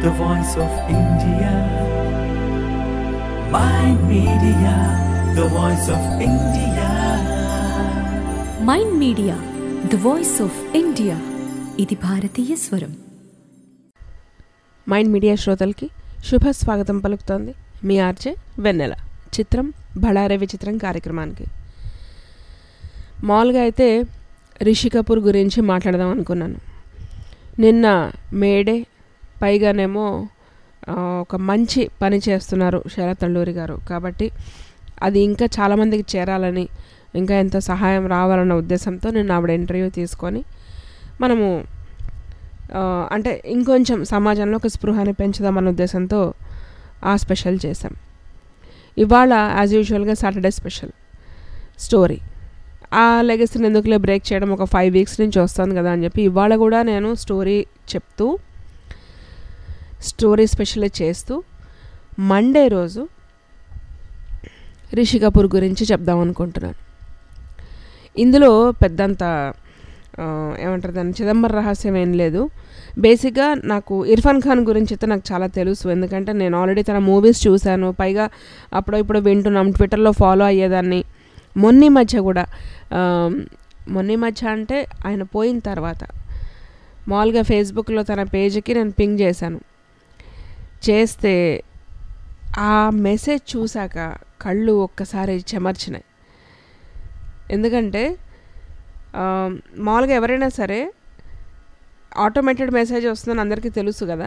the voice of India. Mind Media, the voice of India. Mind media the voice of India ఇది భారతీయ స్వరం mind media శ్రోతలకి శుభ స్వాగతం పలుకుతోంది మీ ఆర్జే వెన్నెల చిత్రం బళారే విచిత్రం కార్యక్రమానికి మామూలుగా అయితే రిషి కపూర్ గురించి మాట్లాడదాం అనుకున్నాను నిన్న మేడే పైగానేమో ఆ, ఒక మంచి పని చేస్తున్నారు శరత్ అల్లూరి గారు కాబట్టి అది ఇంకా చాలామందికి చేరాలని ఇంకా ఎంత సహాయం రావాలన్న ఉద్దేశంతో నేను ఆవిడ ఇంటర్వ్యూ తీసుకొని మనము ఆ, అంటే ఇంకొంచెం సమాజంలో ఒక స్పృహని పెంచుదామన్న ఉద్దేశంతో ఆ స్పెషల్ చేశాం ఇవాళ యాజ్ యూజువల్గా సాటర్డే స్పెషల్ స్టోరీ ఆ లెగసీని ఎందుకులే బ్రేక్ చేయడం ఒక ఫైవ్ వీక్స్ నుంచి వస్తుంది కదా అని చెప్పి ఇవాళ కూడా నేను స్టోరీ చెప్తూ స్టోరీ స్పెషల్ చేస్తూ మండే రోజు రిషి కపూర్ గురించి చెప్దాం అనుకుంటున్నాను ఇందులో పెద్దంత ఆ, ఏమంటారు దాన్ని చిదంబర రహస్యం ఏం లేదు బేసిక్గా నాకు ఇర్ఫాన్ ఖాన్ గురించి అయితే నాకు చాలా తెలుసు ఎందుకంటే నేను ఆల్రెడీ తన మూవీస్ చూశాను పైగా అప్పుడో ఇప్పుడు వింటున్నాం ట్విట్టర్లో ఫాలో అయ్యేదాన్ని మొన్నీ మధ్య కూడా ఆ, మొన్నీ మధ్య అంటే ఆయన పోయిన తర్వాత మామూలుగా ఫేస్బుక్లో తన పేజ్కి నేను పింగ్ చేశాను చేస్తే ఆ మెసేజ్ చూశాక కళ్ళు ఒక్కసారి చెమర్చినాయి ఎందుకంటే ఆ, మామూలుగా ఎవరైనా సరే ఆటోమేటెడ్ మెసేజ్ వస్తుందని అందరికీ తెలుసు కదా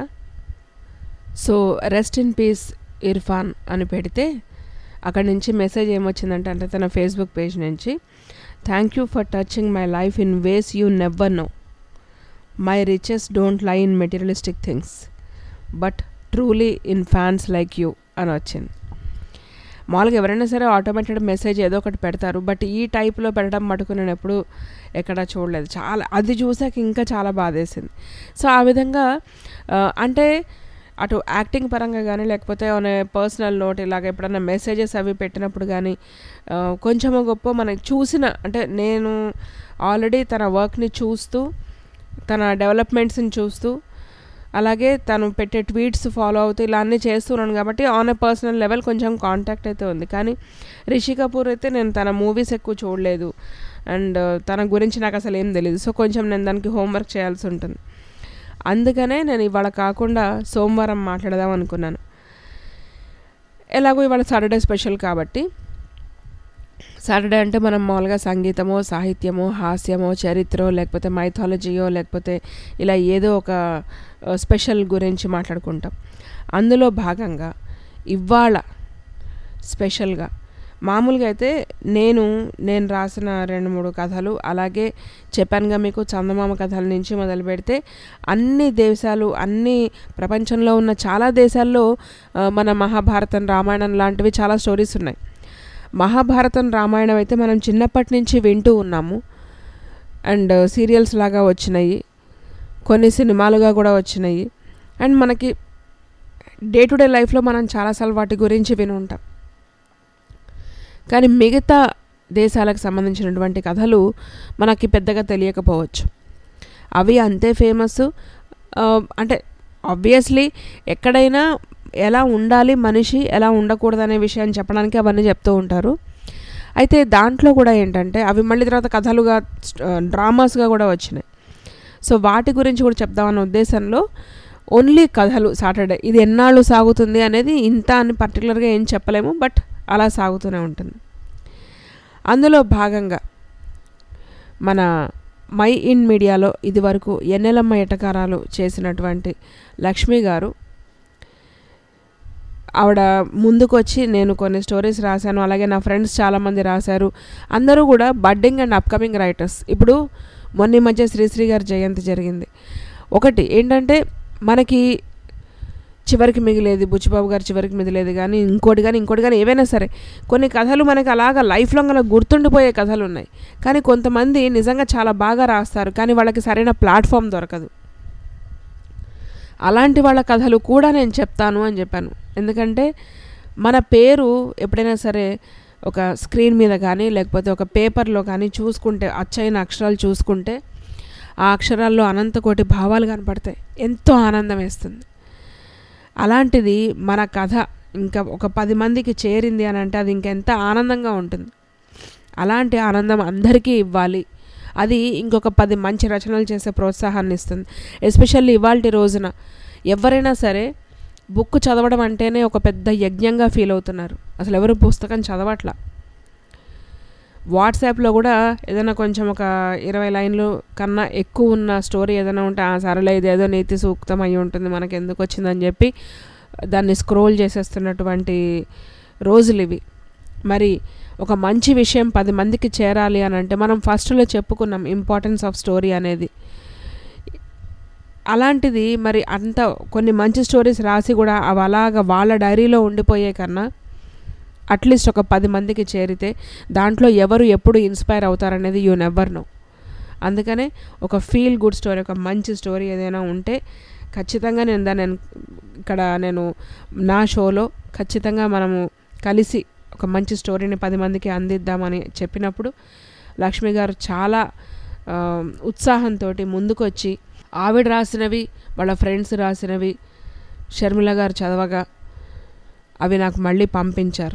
so rest in peace Irfan అని పెడితే అక్కడి నుంచి మెసేజ్ ఏమొచ్చిందంటే అంటే తన ఫేస్బుక్ పేజ్ నుంచి thank you for touching my life in ways you never know my riches don't lie in materialistic things but truly in fans like you అని వచ్చింది మామూలుగా ఎవరైనా సరే ఆటోమేటెడ్ మెసేజ్ ఏదో ఒకటి పెడతారు బట్ ఈ టైప్లో పెట్టడం మటుకు నేను ఎప్పుడు ఎక్కడ చూడలేదు చాలా అది చూసాక ఇంకా చాలా బాధేసింది సో ఆ విధంగా ఆ, అంటే అటు యాక్టింగ్ పరంగా కానీ లేకపోతే పర్సనల్ నోట్ ఇలాగ ఎప్పుడైనా మెసేజెస్ అవి పెట్టినప్పుడు కానీ ఆ, కొంచెమో గొప్ప మనకి చూసిన అంటే నేను ఆల్రెడీ తన వర్క్ని చూస్తూ తన డెవలప్మెంట్స్ని చూస్తూ అలాగే తను పెట్టే ట్వీట్స్ ఫాలో అవుతూ ఇలా అన్నీ చేస్తున్నాను కాబట్టి ఆన్ ఎ పర్సనల్ లెవెల్ కొంచెం కాంటాక్ట్ అయితే ఉంది కానీ రిషి కపూర్ అయితే నేను తన మూవీస్ ఎక్కువ చూడలేదు అండ్ తన గురించి నాకు అసలు ఏం తెలియదు సో కొంచెం నేను దానికి హోంవర్క్ చేయాల్సి ఉంటుంది అందుకనే నేను ఇవాళ కాకుండా సోమవారం మాట్లాడదాం అనుకున్నాను ఎలాగో ఇవాళ సాటర్డే స్పెషల్ కాబట్టి సాటర్డే అంటే మనం మామూలుగా సంగీతమో సాహిత్యమో హాస్యమో చరిత్రో లేకపోతే మైథాలజీయో లేకపోతే ఇలా ఏదో ఒక ఆ, స్పెషల్ గురించి మాట్లాడుకుంటాం అందులో భాగంగా ఇవాళ స్పెషల్గా మామూలుగా అయితే నేను నేను రాసిన రెండు మూడు కథలు అలాగే చెప్పానుగా మీకు చందమామ కథల నుంచి మొదలు పెడితే అన్ని దేశాలు అన్ని ప్రపంచంలో ఉన్న చాలా దేశాల్లో ఆ, మన మహాభారతం రామాయణం లాంటివి చాలా స్టోరీస్ ఉన్నాయి మహాభారతం రామాయణం అయితే మనం చిన్నప్పటి నుంచి వింటూ ఉన్నాము అండ్ సీరియల్స్ లాగా వచ్చినాయి కొన్ని సినిమాలుగా కూడా వచ్చినాయి అండ్ మనకి డే టు డే లైఫ్లో మనం చాలాసార్లు వాటి గురించి విని ఉంటాం కానీ మిగతా దేశాలకు సంబంధించినటువంటి కథలు మనకి పెద్దగా తెలియకపోవచ్చు అవి అంతే ఫేమస్ అంటే ఆబ్వియస్లీ ఎక్కడైనా ఎలా ఉండాలి మనిషి ఎలా ఉండకూడదు అనే విషయాన్ని చెప్పడానికి అవన్నీ చెప్తూ ఉంటారు అయితే దాంట్లో కూడా ఏంటంటే అవి మళ్ళీ తర్వాత కథలుగా డ్రామాస్గా కూడా వచ్చినాయి సో వాటి గురించి కూడా చెప్దామన్న ఉద్దేశంలో ఓన్లీ కథలు సాటర్డే ఇది ఎన్నాళ్ళు సాగుతుంది అనేది ఇంత అని పర్టికులర్గా ఏం చెప్పలేము బట్ అలా సాగుతూనే ఉంటుంది అందులో భాగంగా మన మై ఇన్ మీడియాలో ఇదివరకు ఎన్నెలమ్మ ఎటకారాలు చేసినటువంటి లక్ష్మి గారు ఆవిడ ముందుకు వచ్చి నేను కొన్ని స్టోరీస్ రాశాను అలాగే నా ఫ్రెండ్స్ చాలామంది రాశారు అందరూ కూడా బడ్డింగ్ అండ్ అప్కమింగ్ రైటర్స్ ఇప్పుడు మొన్న ఈ మధ్య శ్రీశ్రీ గారి జయంతి జరిగింది ఒకటి ఏంటంటే మనకి చివరికి మిగిలేది బుచ్చిబాబు గారు చివరికి మిగిలేదు కానీ ఇంకోటి కానీ ఇంకోటి కానీ ఏవైనా సరే కొన్ని కథలు మనకి అలాగా లైఫ్ లాంగ్ అలా గుర్తుండిపోయే కథలు ఉన్నాయి కానీ కొంతమంది నిజంగా చాలా బాగా రాస్తారు కానీ వాళ్ళకి సరైన ప్లాట్ఫామ్ దొరకదు అలాంటి వాళ్ళ కథలు కూడా నేను చెప్తాను అని చెప్పాను ఎందుకంటే మన పేరు ఎప్పుడైనా సరే ఒక స్క్రీన్ మీద కానీ లేకపోతే ఒక పేపర్లో కానీ చూసుకుంటే అచ్చైన అక్షరాలు చూసుకుంటే ఆ అక్షరాల్లో అనంత కోటి భావాలు కనపడతాయి ఎంతో ఆనందం వేస్తుంది అలాంటిది మన కథ ఇంకా ఒక పది మందికి చేరింది అని అంటే అది ఇంకెంత ఆనందంగా ఉంటుంది అలాంటి ఆనందం అందరికీ ఇవ్వాలి అది ఇంకొక పది మంచి రచనలు చేసే ప్రోత్సాహాన్ని ఇస్తుంది ఎస్పెషల్లీ ఇవాళ రోజున ఎవరైనా సరే బుక్ చదవడం అంటేనే ఒక పెద్ద యజ్ఞంగా ఫీల్ అవుతున్నారు అసలు ఎవరు పుస్తకం చదవట్లా వాట్సాప్లో కూడా ఏదైనా కొంచెం ఒక ఇరవై లైన్లు కన్నా ఎక్కువ ఉన్న స్టోరీ ఏదైనా ఉంటే ఆ సరేలే ఇదేదో నీతి సూక్తం అయి ఉంటుంది మనకి ఎందుకు వచ్చిందని చెప్పి దాన్ని స్క్రోల్ చేసేస్తున్నటువంటి రోజులు ఇవి మరి ఒక మంచి విషయం పది మందికి చేరాలి అని అంటే మనం ఫస్ట్లో చెప్పుకున్నాం ఇంపార్టెన్స్ ఆఫ్ స్టోరీ అనేది అలాంటిది మరి అంత కొన్ని మంచి స్టోరీస్ రాసి కూడా అవి అలాగ వాళ్ళ డైరీలో ఉండిపోయే కన్నా అట్లీస్ట్ ఒక పది మందికి చేరితే దాంట్లో ఎవరు ఎప్పుడు ఇన్స్పైర్ అవుతారనేది యూ నెవర్ నో అందుకనే ఒక ఫీల్ గుడ్ స్టోరీ ఒక మంచి స్టోరీ ఏదైనా ఉంటే ఖచ్చితంగా నేను దాన్ని ఎన్- ఇక్కడ నేను నా షోలో ఖచ్చితంగా మనము కలిసి ఒక మంచి స్టోరీని పది మందికి అందిద్దామని చెప్పినప్పుడు లక్ష్మి గారు చాలా ఆ, ఉత్సాహంతో ముందుకొచ్చి ఆవిడ రాసినవి వాళ్ళ ఫ్రెండ్స్ రాసినవి షర్మిల గారు చదవగా అవి నాకు మళ్ళీ పంపించారు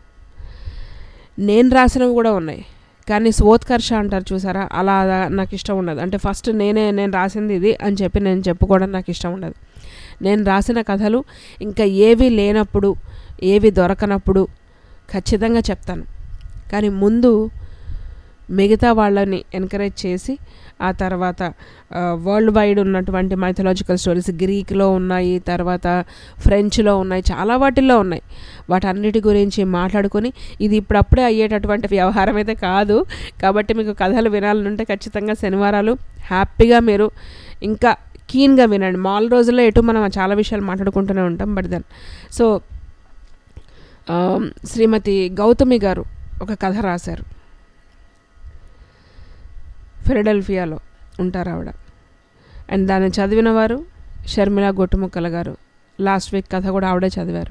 నేను రాసినవి కూడా ఉన్నాయి కానీ స్వోత్కర్ష అంటారు చూసారా అలా అలా నాకు ఇష్టం ఉండదు అంటే ఫస్ట్ నేనే నేను రాసింది ఇది అని చెప్పి నేను చెప్పుకోవడం నాకు ఇష్టం ఉండదు నేను రాసిన కథలు ఇంకా ఏవి లేనప్పుడు ఏవి దొరకనప్పుడు ఖచ్చితంగా చెప్తాను కానీ ముందు మిగతా వాళ్ళని ఎంకరేజ్ చేసి ఆ తర్వాత వరల్డ్ వైడ్ ఉన్నటువంటి మైథలాజికల్ స్టోరీస్ గ్రీక్లో ఉన్నాయి తర్వాత ఫ్రెంచ్లో ఉన్నాయి చాలా వాటిల్లో ఉన్నాయి వాటన్నిటి గురించి మాట్లాడుకొని ఇది ఇప్పుడప్పుడే అయ్యేటటువంటి వ్యవహారం అయితే కాదు కాబట్టి మీకు కథలు వినాలనుంటే ఖచ్చితంగా శనివారాలు హ్యాపీగా మీరు ఇంకా కీన్గా వినండి మాల్ రోజుల్లో ఎటు మనం చాలా విషయాలు మాట్లాడుకుంటూనే ఉంటాం బట్ దెన్ సో ఆ, శ్రీమతి గౌతమి గారు ఒక కథ రాశారు ఫిలడెల్ఫియాలో ఉంటారు ఆవిడ అండ్ దాన్ని చదివిన వారు షర్మిల గొట్టుముక్కల గారు లాస్ట్ వీక్ కథ కూడా ఆవిడే చదివారు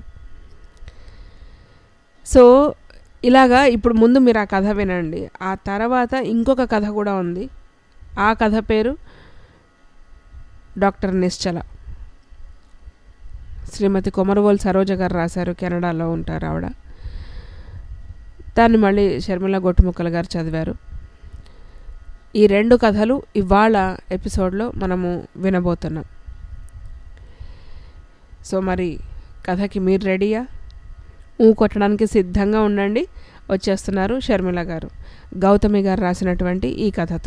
సో ఇలాగా ఇప్పుడు ముందు మీరు ఆ కథ వినండి ఆ తర్వాత ఇంకొక కథ కూడా ఉంది ఆ కథ పేరు డాక్టర్ నిశ్చల శ్రీమతి కొమరవోలు సరోజ గారు రాశారు కెనడాలో ఉంటారు ఆవిడ దాన్ని మళ్ళీ షర్మిల గొట్టుముక్కల గారు చదివారు ఈ రెండు కథలు ఇవాళ ఎపిసోడ్లో మనము వినబోతున్నాం సో మరి కథకి మీరు రెడీయా ఊ కొట్టడానికి సిద్ధంగా ఉండండి వచ్చేస్తున్నారు షర్మిల గారు గౌతమి గారు రాసినటువంటి ఈ కథతో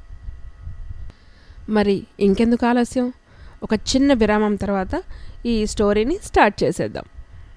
మరి ఇంకెందుకు ఆలస్యం ఒక చిన్న విరామం తర్వాత ఈ స్టోరీని స్టార్ట్ చేసేద్దాం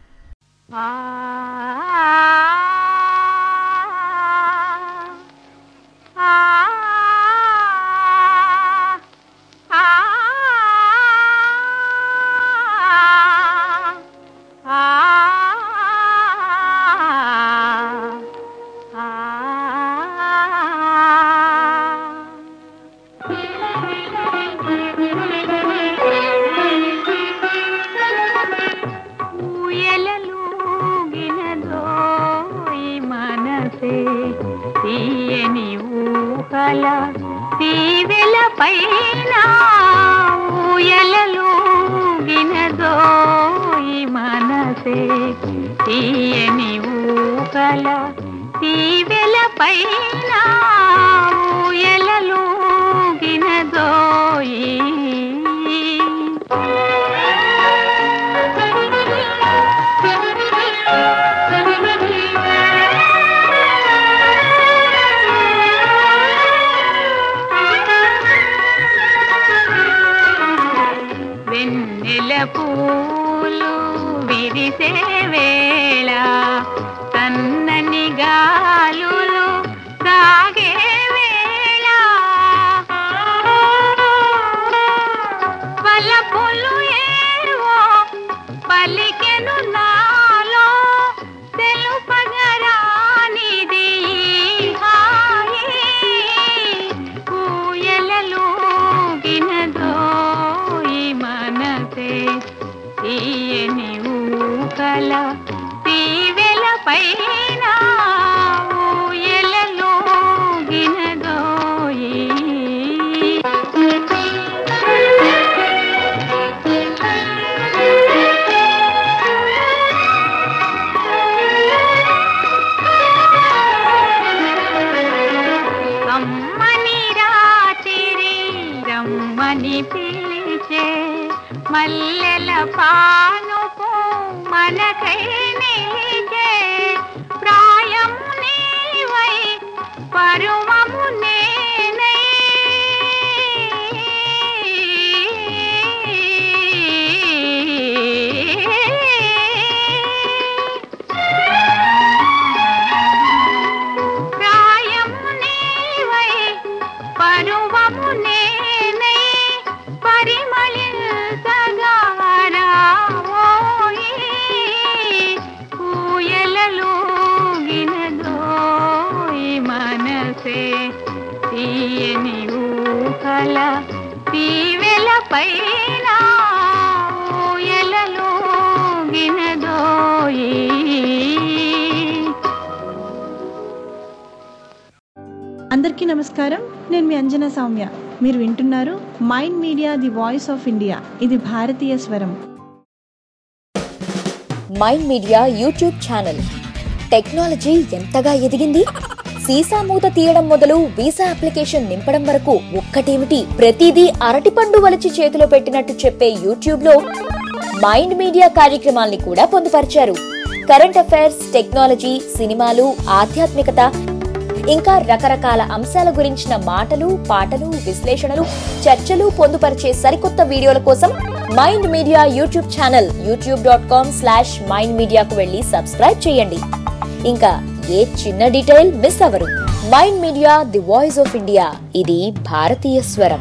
ఊయలలూగినదోయి మనసే తీయని ఊహల తీవెల పైన ఊయలలూగినదోయి మనసే తీయని ఊహల తీవెల పైన వెన్నెల పూలు విరిసే వేళ సన్నని గాలులు సాగే వేళ వలపులు ఏవో పలికెను నాలో తెలుపగరానిది ఈ హాయి ఊయలలూగినదో ఈ మనసే తీయని ఊకల తీవెల పైన ఊయలలూగినదో ఈ పైన ఊయలలో గినదోయి అందరికీ నమస్కారం నేను మీ అంజనా సౌమ్య మీరు వింటున్నారు mind media the voice of India ఇది భారతీయ స్వరం mind media YouTube channel technology ఎంతగా ఎదిగింది సీసా మూత తీయడం మొదలు వీసా అప్లికేషన్ నింపడం వరకు ఒక్కటేమిటి ప్రతిదీ అరటిపండు వలిచి చేతిలో పెట్టినట్టు చెప్పే యూట్యూబ్ లో మైండ్ మీడియా కార్యక్రమాల్ని కూడా పొందుపరిచారు కరెంట్ అఫైర్స్ టెక్నాలజీ సినిమాలు ఆధ్యాత్మికత ఇంకా రకరకాల అంశాల గురించిన మాటలు పాటలు విశ్లేషణలు చర్చలు పొందుపరిచే సరికొత్త వీడియోల కోసం mind media YouTube channel YouTube dot com slash mind మీడియాకు వెళ్ళి సబ్స్క్రైబ్ చేయండి ఇంకా ఏ చిన్న డీటెయిల్ మిస్ అవరు mind media the voice of India ఇది భారతీయ స్వరం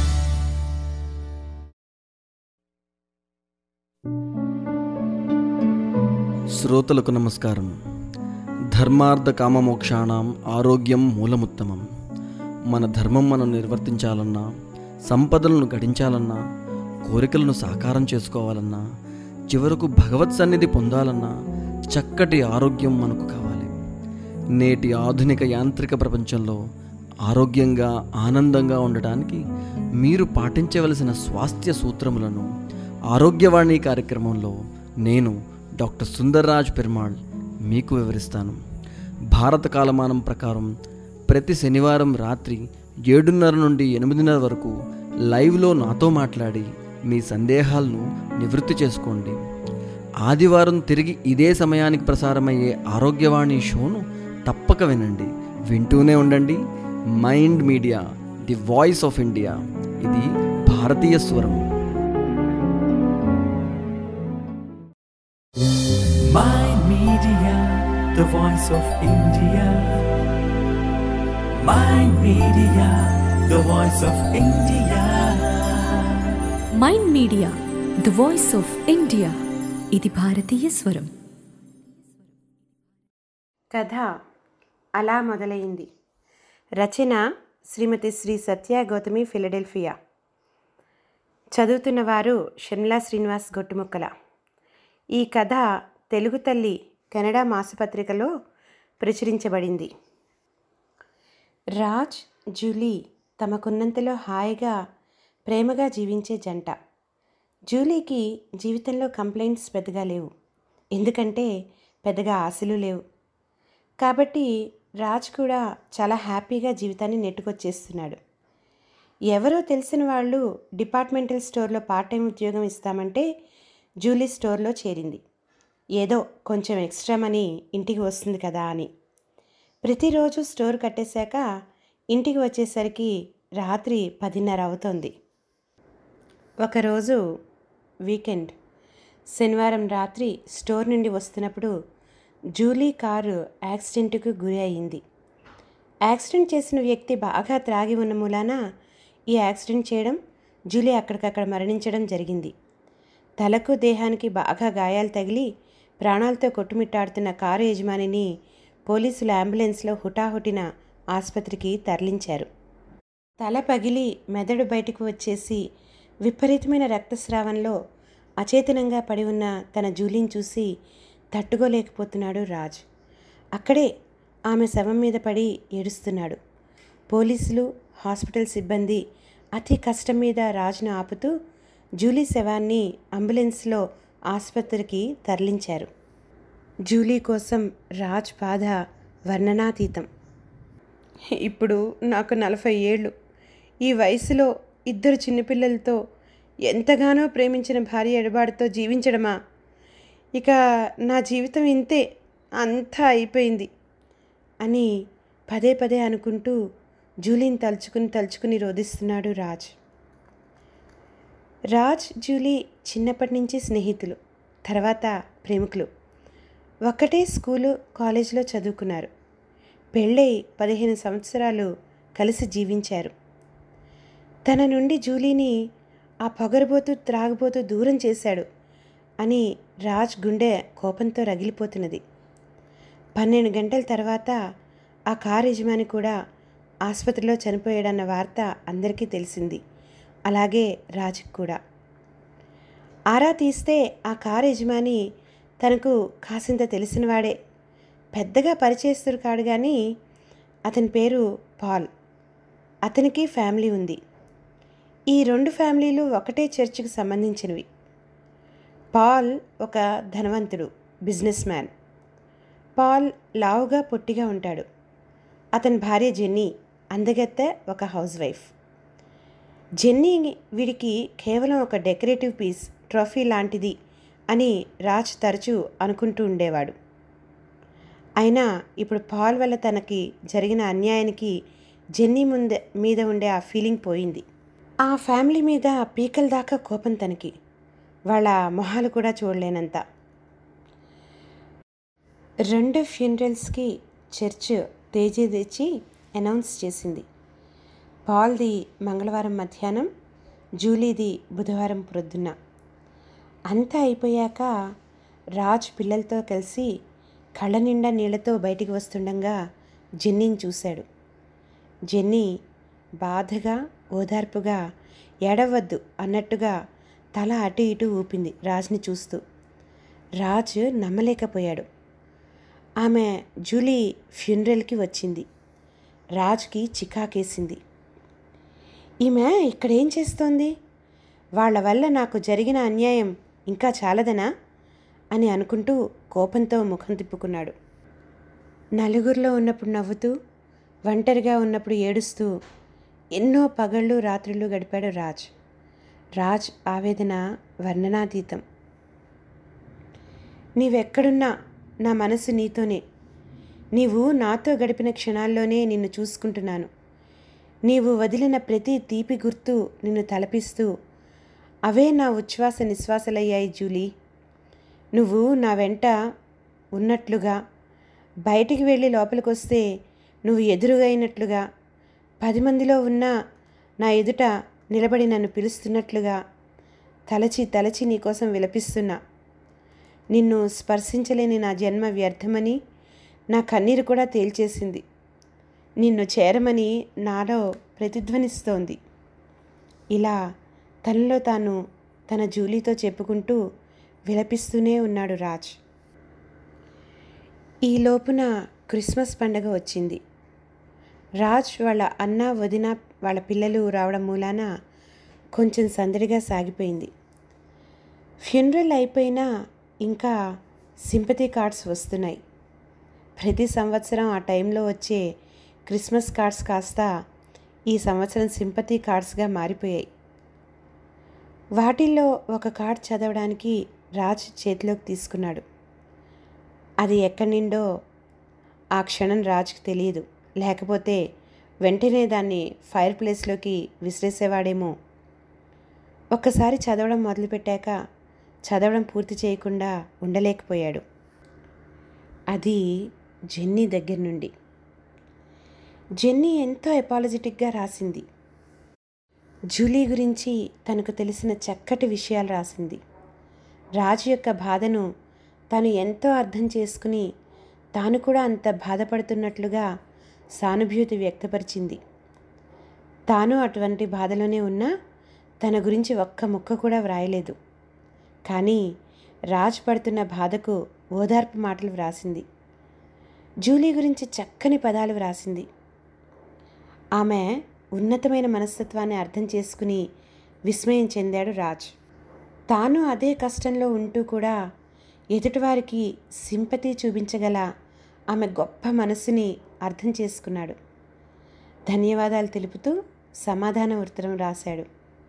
శ్రోతలకు నమస్కారం ధర్మార్థ కామమోక్షాణం ఆరోగ్యం మూలముత్తమం మన ధర్మం మనం నిర్వర్తించాలన్నా సంపదలను గడించాలన్నా కోరికలను సాకారం చేసుకోవాలన్నా చివరకు భగవత్ సన్నిధి పొందాలన్నా చక్కటి ఆరోగ్యం మనకు కావాలి నేటి ఆధునిక యాంత్రిక ప్రపంచంలో ఆరోగ్యంగా ఆనందంగా ఉండటానికి మీరు పాటించవలసిన స్వాస్థ్య సూత్రములను ఆరోగ్యవాణి కార్యక్రమంలో నేను డాక్టర్ సుందర్రాజ్ పెరుమాళ్ మీకు వివరిస్తాను భారత కాలమానం ప్రకారం ప్రతి శనివారం రాత్రి ఏడున్నర నుండి ఎనిమిదిన్నర వరకు లైవ్లో నాతో మాట్లాడి మీ సందేహాలను నివృత్తి చేసుకోండి ఆదివారం తిరిగి ఇదే సమయానికి ప్రసారమయ్యే ఆరోగ్యవాణి షోను తప్పక వినండి వింటూనే ఉండండి mind media the voice of India ఇది భారతీయ స్వరం Mind Media, the voice of India. Mind Media, the voice of India. Mind media the voice of India ఇది భారతీయ స్వరం కథ అలా మొదలైంది రచన శ్రీమతి శ్రీ సత్య గౌతమి ఫిలడెల్ఫియా చదువుతున్నవారు షర్మిలా శ్రీనివాస్ గొట్టుముక్కల ఈ కథ తెలుగు తల్లి కన్నడ మాసపత్రికలో ప్రచురించబడింది రాజ్ జూలీ తమకున్నంతలో హాయిగా ప్రేమగా జీవించే జంట జూలీకి జీవితంలో కంప్లైంట్స్ పెద్దగా లేవు ఎందుకంటే పెద్దగా ఆశలు లేవు కాబట్టి రాజ్ కూడా చాలా హ్యాపీగా జీవితాన్ని నెట్టుకొచ్చేస్తున్నాడు ఎవరో తెలిసిన వాళ్ళు డిపార్ట్మెంటల్ స్టోర్లో పార్ట్ టైం ఉద్యోగం ఇస్తామంటే జూలీ స్టోర్లో చేరింది ఏదో కొంచెం ఎక్స్ట్రా మనీ ఇంటికి వస్తుంది కదా అని ప్రతిరోజు స్టోర్ కట్టేశాక ఇంటికి వచ్చేసరికి రాత్రి పదిన్నర అవుతోంది ఒకరోజు వీకెండ్ శనివారం రాత్రి స్టోర్ నుండి వస్తున్నప్పుడు జూలీ కారు యాక్సిడెంట్కు గురి అయింది యాక్సిడెంట్ చేసిన వ్యక్తి బాగా త్రాగి ఉన్న మూలాన ఈ యాక్సిడెంట్ చేయడం జూలీ అక్కడికక్కడ మరణించడం జరిగింది తలకు దేహానికి బాగా గాయాలు తగిలి ప్రాణాలతో కొట్టుమిట్టాడుతున్న కారు యజమానిని పోలీసులు అంబులెన్స్లో హుటాహుటిన ఆసుపత్రికి తరలించారు తల పగిలి మెదడు బయటకు వచ్చేసి విపరీతమైన రక్తస్రావంలో అచేతనంగా పడి ఉన్న తన జూలీని చూసి తట్టుకోలేకపోతున్నాడు రాజ్ అక్కడే ఆమె శవం మీద పడి ఏడుస్తున్నాడు పోలీసులు హాస్పిటల్ సిబ్బంది అతి కష్టం మీద రాజును ఆపుతూ జూలీ శవాన్ని అంబులెన్స్లో ఆసుపత్రికి తరలించారు జూలీ కోసం రాజ్ బాధ వర్ణనాతీతం ఇప్పుడు నాకు నలభై ఏళ్ళు ఈ వయసులో ఇద్దరు చిన్నపిల్లలతో ఎంతగానో ప్రేమించిన భార్య ఎడబాటుతో జీవించడమా ఇక నా జీవితం ఇంతే అంతా అయిపోయింది అని పదే పదే అనుకుంటూ జూలీని తలుచుకుని తలుచుకుని రోధిస్తున్నాడు రాజ్ రాజ్ జూలీ చిన్నప్పటి నుంచి స్నేహితులు తర్వాత ప్రేమికులు ఒక్కటే స్కూలు కాలేజీలో చదువుకున్నారు పెళ్ళై పదిహేను సంవత్సరాలు కలిసి జీవించారు తన నుండి జూలీని ఆ పొగరబోతూ త్రాగబోతూ దూరం చేశాడు అని రాజ్ గుండె కోపంతో రగిలిపోతున్నది పన్నెండు గంటల తర్వాత ఆ కారు యజమాని కూడా ఆసుపత్రిలో చనిపోయాడన్న వార్త అందరికీ తెలిసింది అలాగే రాజుకు కూడా ఆరా తీస్తే ఆ కారు యజమాని తనకు కాసింత తెలిసినవాడే పెద్దగా పరిచయస్తుడు కాడు కానీ అతని పేరు పాల్ అతనికి ఫ్యామిలీ ఉంది ఈ రెండు ఫ్యామిలీలు ఒకటే చర్చికి సంబంధించినవి పాల్ ఒక ధనవంతుడు బిజినెస్ మ్యాన్ పాల్ లావుగా పొట్టిగా ఉంటాడు అతని భార్య జెన్నీ అందగత్తె ఒక హౌస్ వైఫ్ జెన్నీ వీడికి కేవలం ఒక డెకరేటివ్ పీస్ ట్రోఫీ లాంటిది అని రాజ్ తరచూ అనుకుంటూ ఉండేవాడు అయినా ఇప్పుడు పాల్ వల్ల తనకి జరిగిన అన్యాయానికి జెన్నీ ముందే మీద ఉండే ఆ ఫీలింగ్ పోయింది ఆ ఫ్యామిలీ మీద పీకల దాకా కోపం తనకి వాళ్ళ మొహాలు కూడా చూడలేనంత రెండు ఫ్యూనరల్స్కి చర్చ్ తేజీ తెచ్చి అనౌన్స్ చేసింది పాల్ది మంగళవారం మధ్యాహ్నం జూలీది బుధవారం ప్రొద్దున అంతా అయిపోయాక రాజ్ పిల్లలతో కలిసి కళ్ళ నిండా నీళ్లతో బయటికి వస్తుండగా జెన్నీని చూశాడు జెన్నీ బాధగా ఓదార్పుగా ఏడవద్దు అన్నట్టుగా తల అటు ఇటు ఊపింది రాజ్ని చూస్తూ రాజ్ నమ్మలేకపోయాడు ఆమె జూలీ ఫ్యూనరల్కి వచ్చింది రాజ్కి చికాకేసింది ఈమె ఇక్కడేం చేస్తోంది వాళ్ళ వల్ల నాకు జరిగిన అన్యాయం ఇంకా చాలదనా అని అనుకుంటూ కోపంతో ముఖం తిప్పుకున్నాడు నలుగురిలో ఉన్నప్పుడు నవ్వుతూ ఒంటరిగా ఉన్నప్పుడు ఏడుస్తూ ఎన్నో పగళ్ళు రాత్రులు గడిపాడు రాజ్ రాజ్ ఆవేదన వర్ణనాతీతం నీవెక్కడున్నా నా మనసు నీతోనే నీవు నాతో గడిపిన క్షణాల్లోనే నిన్ను చూసుకుంటున్నాను నీవు వదిలిన ప్రతి తీపి గుర్తు నిన్ను తలపిస్తూ అవే నా ఉచ్ఛ్వాస నిశ్వాసలయ్యాయి జూలీ నువ్వు నా వెంట ఉన్నట్లుగా బయటికి వెళ్ళి లోపలికి వస్తే నువ్వు ఎదురుగైనట్లుగా పది మందిలో ఉన్న నా ఎదుట నిలబడి నన్ను పిలుస్తున్నట్లుగా తలచి తలచి నీకోసం విలపిస్తున్నా నిన్ను స్పర్శించలేని నా జన్మ వ్యర్థమని నా కన్నీరు కూడా తేల్చేసింది నిన్ను చేరమని నాలో ప్రతిధ్వనిస్తోంది ఇలా తనలో తాను తన జూలీతో చెప్పుకుంటూ విలపిస్తూనే ఉన్నాడు రాజ్ ఈ లోపున క్రిస్మస్ పండగ వచ్చింది రాజ్ వాళ్ళ అన్న వదిన వాళ్ళ పిల్లలు రావడం మూలాన కొంచెం సందడిగా సాగిపోయింది ఫ్యూనరల్ అయిపోయినా ఇంకా సింపతి కార్డ్స్ వస్తున్నాయి ప్రతి సంవత్సరం ఆ టైంలో వచ్చే క్రిస్మస్ కార్డ్స్ కాస్త ఈ సంవత్సరం సింపతి కార్డ్స్గా మారిపోయాయి వాటిల్లో ఒక కార్డ్ చదవడానికి రాజ్ చేతిలోకి తీసుకున్నాడు అది ఎక్కడి నుండో ఆ క్షణం రాజ్కి తెలియదు లేకపోతే వెంటనే దాన్ని ఫైర్ ప్లేస్లోకి విసిరేసేవాడేమో ఒక్కసారి చదవడం మొదలుపెట్టాక చదవడం పూర్తి చేయకుండా ఉండలేకపోయాడు అది జెన్నీ దగ్గర నుండి జెన్నీ ఎంతో ఎపాలజెటిక్గా రాసింది జూలీ గురించి తనకు తెలిసిన చక్కటి విషయాలు రాసింది రాజు యొక్క బాధను తాను ఎంతో అర్థం చేసుకుని తాను కూడా అంత బాధపడుతున్నట్లుగా సానుభూతి వ్యక్తపరిచింది తాను అటువంటి బాధలోనే ఉన్నా తన గురించి ఒక్క ముక్క కూడా వ్రాయలేదు కానీ రాజ్ పడుతున్న బాధకు ఓదార్పు మాటలు వ్రాసింది జూలీ గురించి చక్కని పదాలు వ్రాసింది ఆమె ఉన్నతమైన మనస్తత్వాన్ని అర్థం చేసుకుని విస్మయం చెందాడు రాజ్ తాను అదే కష్టంలో ఉంటూ కూడా ఎదుటివారికి సింపతి చూపించగల ఆమె గొప్ప మనసుని అర్థం చేసుకున్నాడు ధన్యవాదాలు తెలుపుతూ సమాధాన ఉత్తరం రాశాడు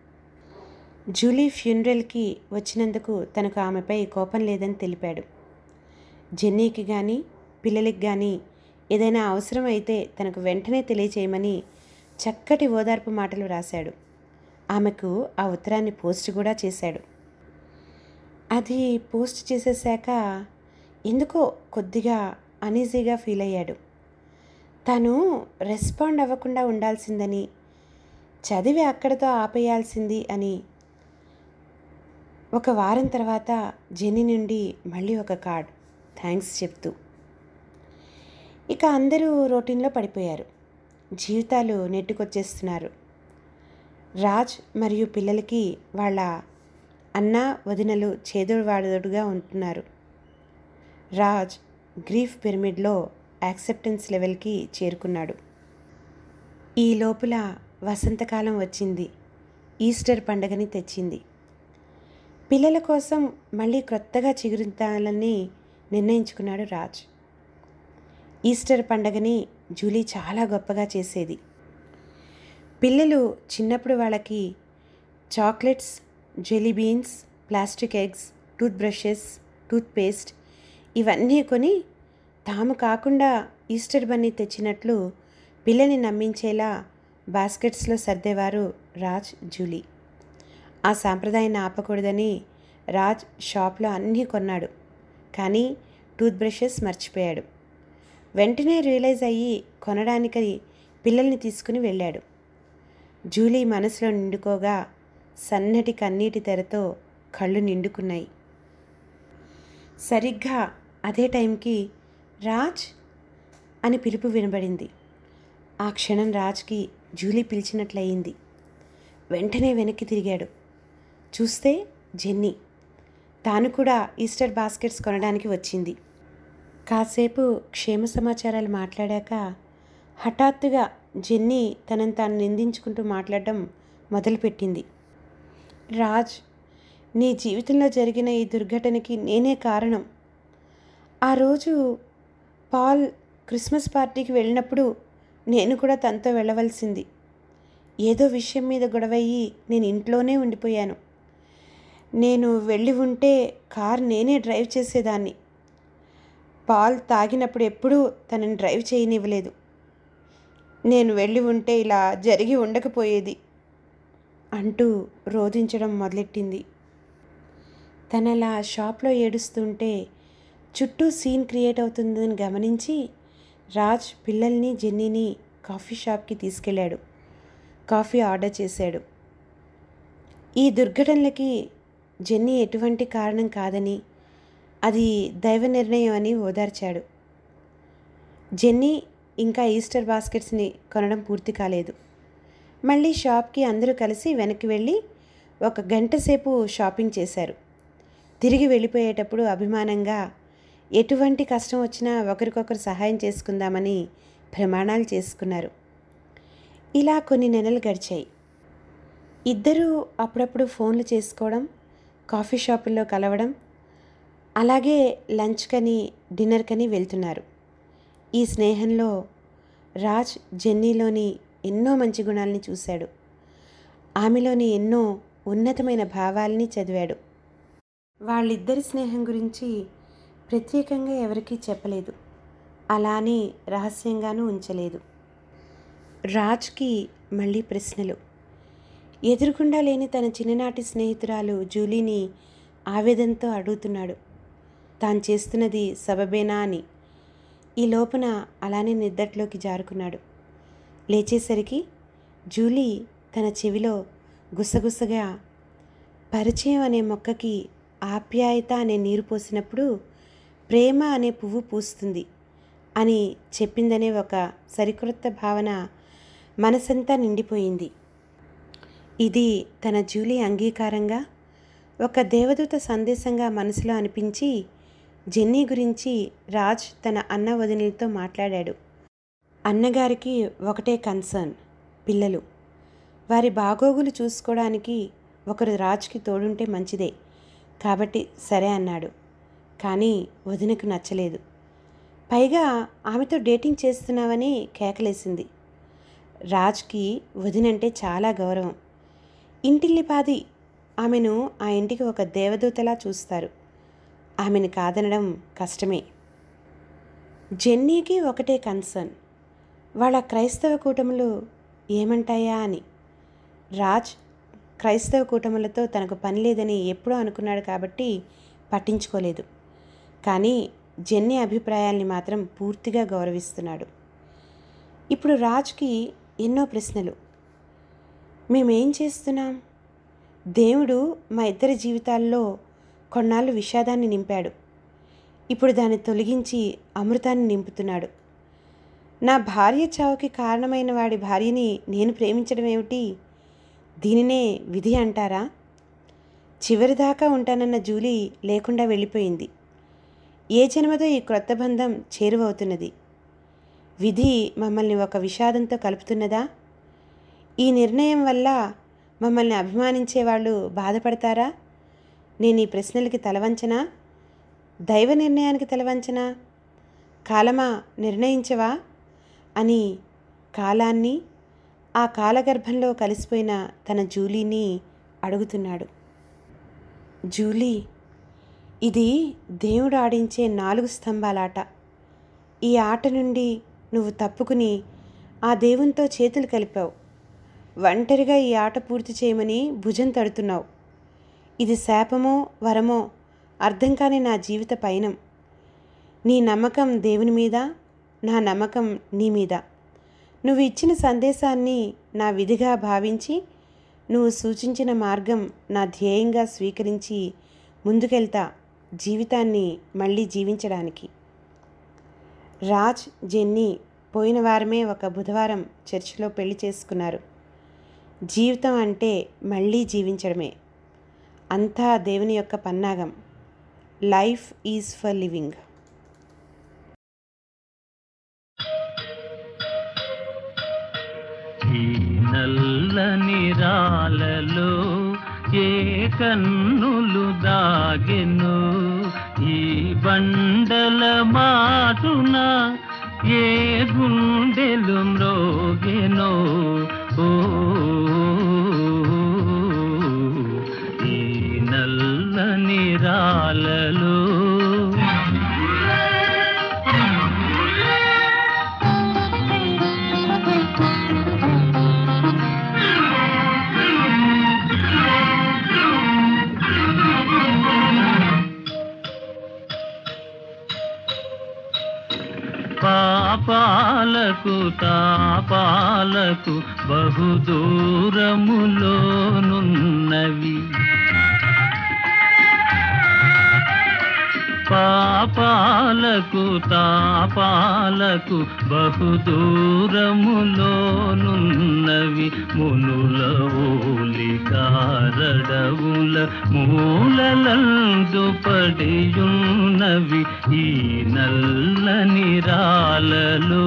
జూలీ ఫ్యూనరల్కి వచ్చినందుకు తనకు ఆమెపై కోపం లేదని తెలిపాడు జెన్నీకి కానీ పిల్లలకి కానీ ఏదైనా అవసరం అయితే తనకు వెంటనే తెలియచేయమని చక్కటి ఓదార్పు మాటలు రాశాడు ఆమెకు ఆ ఉత్తరాన్ని పోస్ట్ కూడా చేశాడు అది పోస్ట్ చేసేసాక ఎందుకో కొద్దిగా అనీజీగా ఫీల్ అయ్యాడు తను రెస్పాండ్ అవ్వకుండా ఉండాల్సిందని చదివి అక్కడితో ఆపేయాల్సింది అని ఒక వారం తర్వాత జెన్నీ నుండి మళ్ళీ ఒక కార్డ్ థ్యాంక్స్ చెప్తూ ఇక అందరూ రొటీన్లో పడిపోయారు జీవితాలు నెట్టుకొచ్చేస్తున్నారు రాజ్ మరియు పిల్లలకి వాళ్ళ అన్న వదినలు చేదోడువాడుగా ఉంటున్నారు రాజ్ గ్రీఫ్ పిరమిడ్లో యాక్సెప్టెన్స్ లెవెల్కి చేరుకున్నాడు ఈ లోపల వసంతకాలం వచ్చింది ఈస్టర్ పండగని తెచ్చింది పిల్లల కోసం మళ్ళీ కొత్తగా చిగురుతాలని నిర్ణయించుకున్నాడు రాజ్ ఈస్టర్ పండగని జూలీ చాలా గొప్పగా చేసేది పిల్లలు చిన్నప్పుడు వాళ్ళకి chocolates jelly beans plastic eggs tooth brushes tooth paste ఇవన్నీ కొని తాము కాకుండా ఈస్టర్ బన్నీ తెచ్చినట్లు పిల్లని నమ్మించేలా బాస్కెట్స్లో సర్దేవారు రాజ్ జూలీ ఆ సాంప్రదాయాన్ని ఆపకూడదని రాజ్ షాప్లో అన్నీ కొన్నాడు కానీ టూత్ బ్రషెస్ మర్చిపోయాడు వెంటనే రియలైజ్ అయ్యి కొనడానికి పిల్లల్ని తీసుకుని వెళ్ళాడు జూలీ మనసులో నిండుకోగా సన్నటి కన్నీటి తెరతో కళ్ళు నిండుకున్నాయి సరిగ్గా అదే టైంకి రాజ్ అని పిలుపు వినబడింది ఆ క్షణం రాజ్కి జూలీ పిలిచినట్లయింది వెంటనే వెనక్కి తిరిగాడు చూస్తే జెన్నీ తాను కూడా ఈస్టర్ బాస్కెట్స్ కొనడానికి వచ్చింది కాసేపు క్షేమ సమాచారాలు మాట్లాడాక హఠాత్తుగా జెన్నీ తనని తాను నిందించుకుంటూ మాట్లాడడం మొదలుపెట్టింది రాజ్ నీ జీవితంలో జరిగిన ఈ దుర్ఘటనకి నేనే కారణం ఆ రోజు పాల్ క్రిస్మస్ పార్టీకి వెళ్ళినప్పుడు నేను కూడా తనతో వెళ్ళవలసింది ఏదో విషయం మీద గొడవయ్యి నేను ఇంట్లోనే ఉండిపోయాను నేను వెళ్ళి ఉంటే కార్ నేనే డ్రైవ్ చేసేదాన్ని పాల్ తాగినప్పుడు ఎప్పుడూ తనని డ్రైవ్ చేయనివ్వలేదు నేను వెళ్ళి ఉంటే ఇలా జరిగి ఉండకపోయేది అంటూ రోధించడం మొదలెట్టింది తనలా షాప్లో ఏడుస్తుంటే చుట్టూ సీన్ క్రియేట్ అవుతుందని గమనించి రాజ్ పిల్లల్ని జెన్నీని కాఫీ షాప్కి తీసుకెళ్ళాడు కాఫీ ఆర్డర్ చేశాడు ఈ దుర్ఘటనలకి జెన్నీ ఎటువంటి కారణం కాదని అది దైవ నిర్ణయం అని ఓదార్చాడు జెన్నీ ఇంకా ఈస్టర్ బాస్కెట్స్ని కొనడం పూర్తి కాలేదు మళ్ళీ షాప్కి అందరూ కలిసి వెనక్కి వెళ్ళి ఒక గంట సేపు షాపింగ్ చేశారు తిరిగి వెళ్ళిపోయేటప్పుడు అభిమానంగా ఎటువంటి కష్టం వచ్చినా ఒకరికొకరు సహాయం చేసుకుందామని ప్రమాణాలు చేసుకున్నారు ఇలా కొన్ని నెలలు గడిచాయి ఇద్దరూ అప్పుడప్పుడు ఫోన్లు చేసుకోవడం కాఫీ షాపుల్లో కలవడం అలాగే లంచ్కని డిన్నర్కని వెళ్తున్నారు ఈ స్నేహంలో రాజ్ జెన్నీలోని ఎన్నో మంచి గుణాలని చూశాడు ఆమెలోని ఎన్నో ఉన్నతమైన భావాల్ని చదివాడు వాళ్ళిద్దరి స్నేహం గురించి ప్రత్యేకంగా ఎవరికీ చెప్పలేదు అలానే రహస్యంగానూ ఉంచలేదు రాజ్కి మళ్ళీ ప్రశ్నలు ఎదురుకుండా లేని తన చిన్ననాటి స్నేహితురాలు జూలీని ఆవేదనతో అడుగుతున్నాడు తాను చేస్తున్నది సబబేనా అని ఈ లోపున అలానే నిద్దట్లోకి జారుకున్నాడు లేచేసరికి జూలీ తన చెవిలో గుసగుసగా పరిచయం అనే మొక్కకి ఆప్యాయత అనే నీరు పోసినప్పుడు ప్రేమ అనే పువ్వు పూస్తుంది అని చెప్పిందనే ఒక సరికొత్త భావన మనసంతా నిండిపోయింది ఇది తన జూలీ అంగీకారంగా ఒక దేవదూత సందేశంగా మనసులో అనిపించి జెన్నీ గురించి రాజ్ తన అన్న వదినలతో మాట్లాడాడు అన్నగారికి ఒకటే కన్సర్న్ పిల్లలు వారి బాగోగులు చూసుకోవడానికి ఒకరు రాజ్కి తోడుంటే మంచిదే కాబట్టి సరే అన్నాడు కానీ వదినకు నచ్చలేదు పైగా ఆమెతో డేటింగ్ చేస్తున్నావని కేకలేసింది రాజ్కి వదినంటే చాలా గౌరవం ఇంటిల్లిపాది ఆమెను ఆ ఇంటికి ఒక దేవదూతలా చూస్తారు ఆమెను కాదనడం కష్టమే జెన్నీకి ఒకటే కన్సర్న్ వాళ్ళ క్రైస్తవ కూటములు ఏమంటాయా అని రాజ్ క్రైస్తవ కూటములతో తనకు పని లేదని ఎప్పుడూ అనుకున్నాడు కాబట్టి పట్టించుకోలేదు కానీ జెన్నీ అభిప్రాయాల్ని మాత్రం పూర్తిగా గౌరవిస్తున్నాడు ఇప్పుడు రాజ్కి ఎన్నో ప్రశ్నలు మేమేం చేస్తున్నాం దేవుడు మా ఇద్దరి జీవితాల్లో కొన్నాళ్ళు విషాదాన్ని నింపాడు ఇప్పుడు దాన్ని తొలగించి అమృతాన్ని నింపుతున్నాడు నా భార్య చావుకి కారణమైన వాడి భార్యని నేను ప్రేమించడం ఏమిటి దీనినే విధి అంటారా చివరిదాకా ఉంటానన్న జూలీ లేకుండా వెళ్ళిపోయింది ఏ జన్మదో ఈ క్రొత్త బంధం చేరువవుతున్నది విధి మమ్మల్ని ఒక విషాదంతో కలుపుతున్నదా ఈ నిర్ణయం వల్ల మమ్మల్ని అభిమానించే వాళ్ళు బాధపడతారా నేను ఈ ప్రశ్నలకి తలవంచనా దైవ నిర్ణయానికి తలవంచనా కాలమా నిర్ణయించవా అని కాలాన్ని ఆ కాలగర్భంలో కలిసిపోయిన తన జూలీని అడుగుతున్నాడు జూలీ ఇది దేవుడు ఆడించే నాలుగు స్తంభాలాట ఈ ఆట నుండి నువ్వు తప్పుకుని ఆ దేవునితో చేతులు కలిపావు ఒంటరిగా ఈ ఆట పూర్తి చేయమని భుజం తడుతున్నావు ఇది శాపమో వరమో అర్థం కాని నా జీవిత పయనం నీ నమ్మకం దేవుని మీద నా నమ్మకం నీ మీద నువ్వు ఇచ్చిన సందేశాన్ని నా విధిగా భావించి నువ్వు సూచించిన మార్గం నా ధ్యేయంగా స్వీకరించి ముందుకెళ్తా జీవితాన్ని మళ్ళీ జీవించడానికి రాజ్ జెన్నీ పోయిన వారమే ఒక బుధవారం చర్చిలో పెళ్లి చేసుకున్నారు జీవితం అంటే మళ్ళీ జీవించడమే అంతా దేవుని యొక్క పన్నాగం లైఫ్ ఈజ్ ఫర్ లివింగ్ ఈ నల్లని రాలలో ఏ కన్నులు దాగెను ఈ బండల మాటున ఏ గుండెలు మ్రోగెనో ఓ ఈ నల్లని రాలలో పాపాలకు తాపాలకు బహుదూరములోనున్నవి పాపాలకు తాపాలకు బహుదూరములోనున్నవి మునుల ఓలి కారడవుల మూలలందు పడియున్నవి ఈ నల్లని రాలలో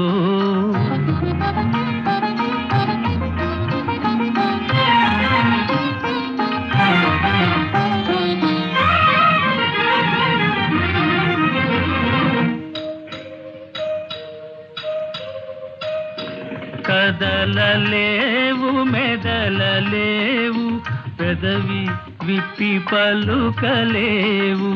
కదలలేవు మెదలలేవు పెదవి విప్పి పలుకలేవు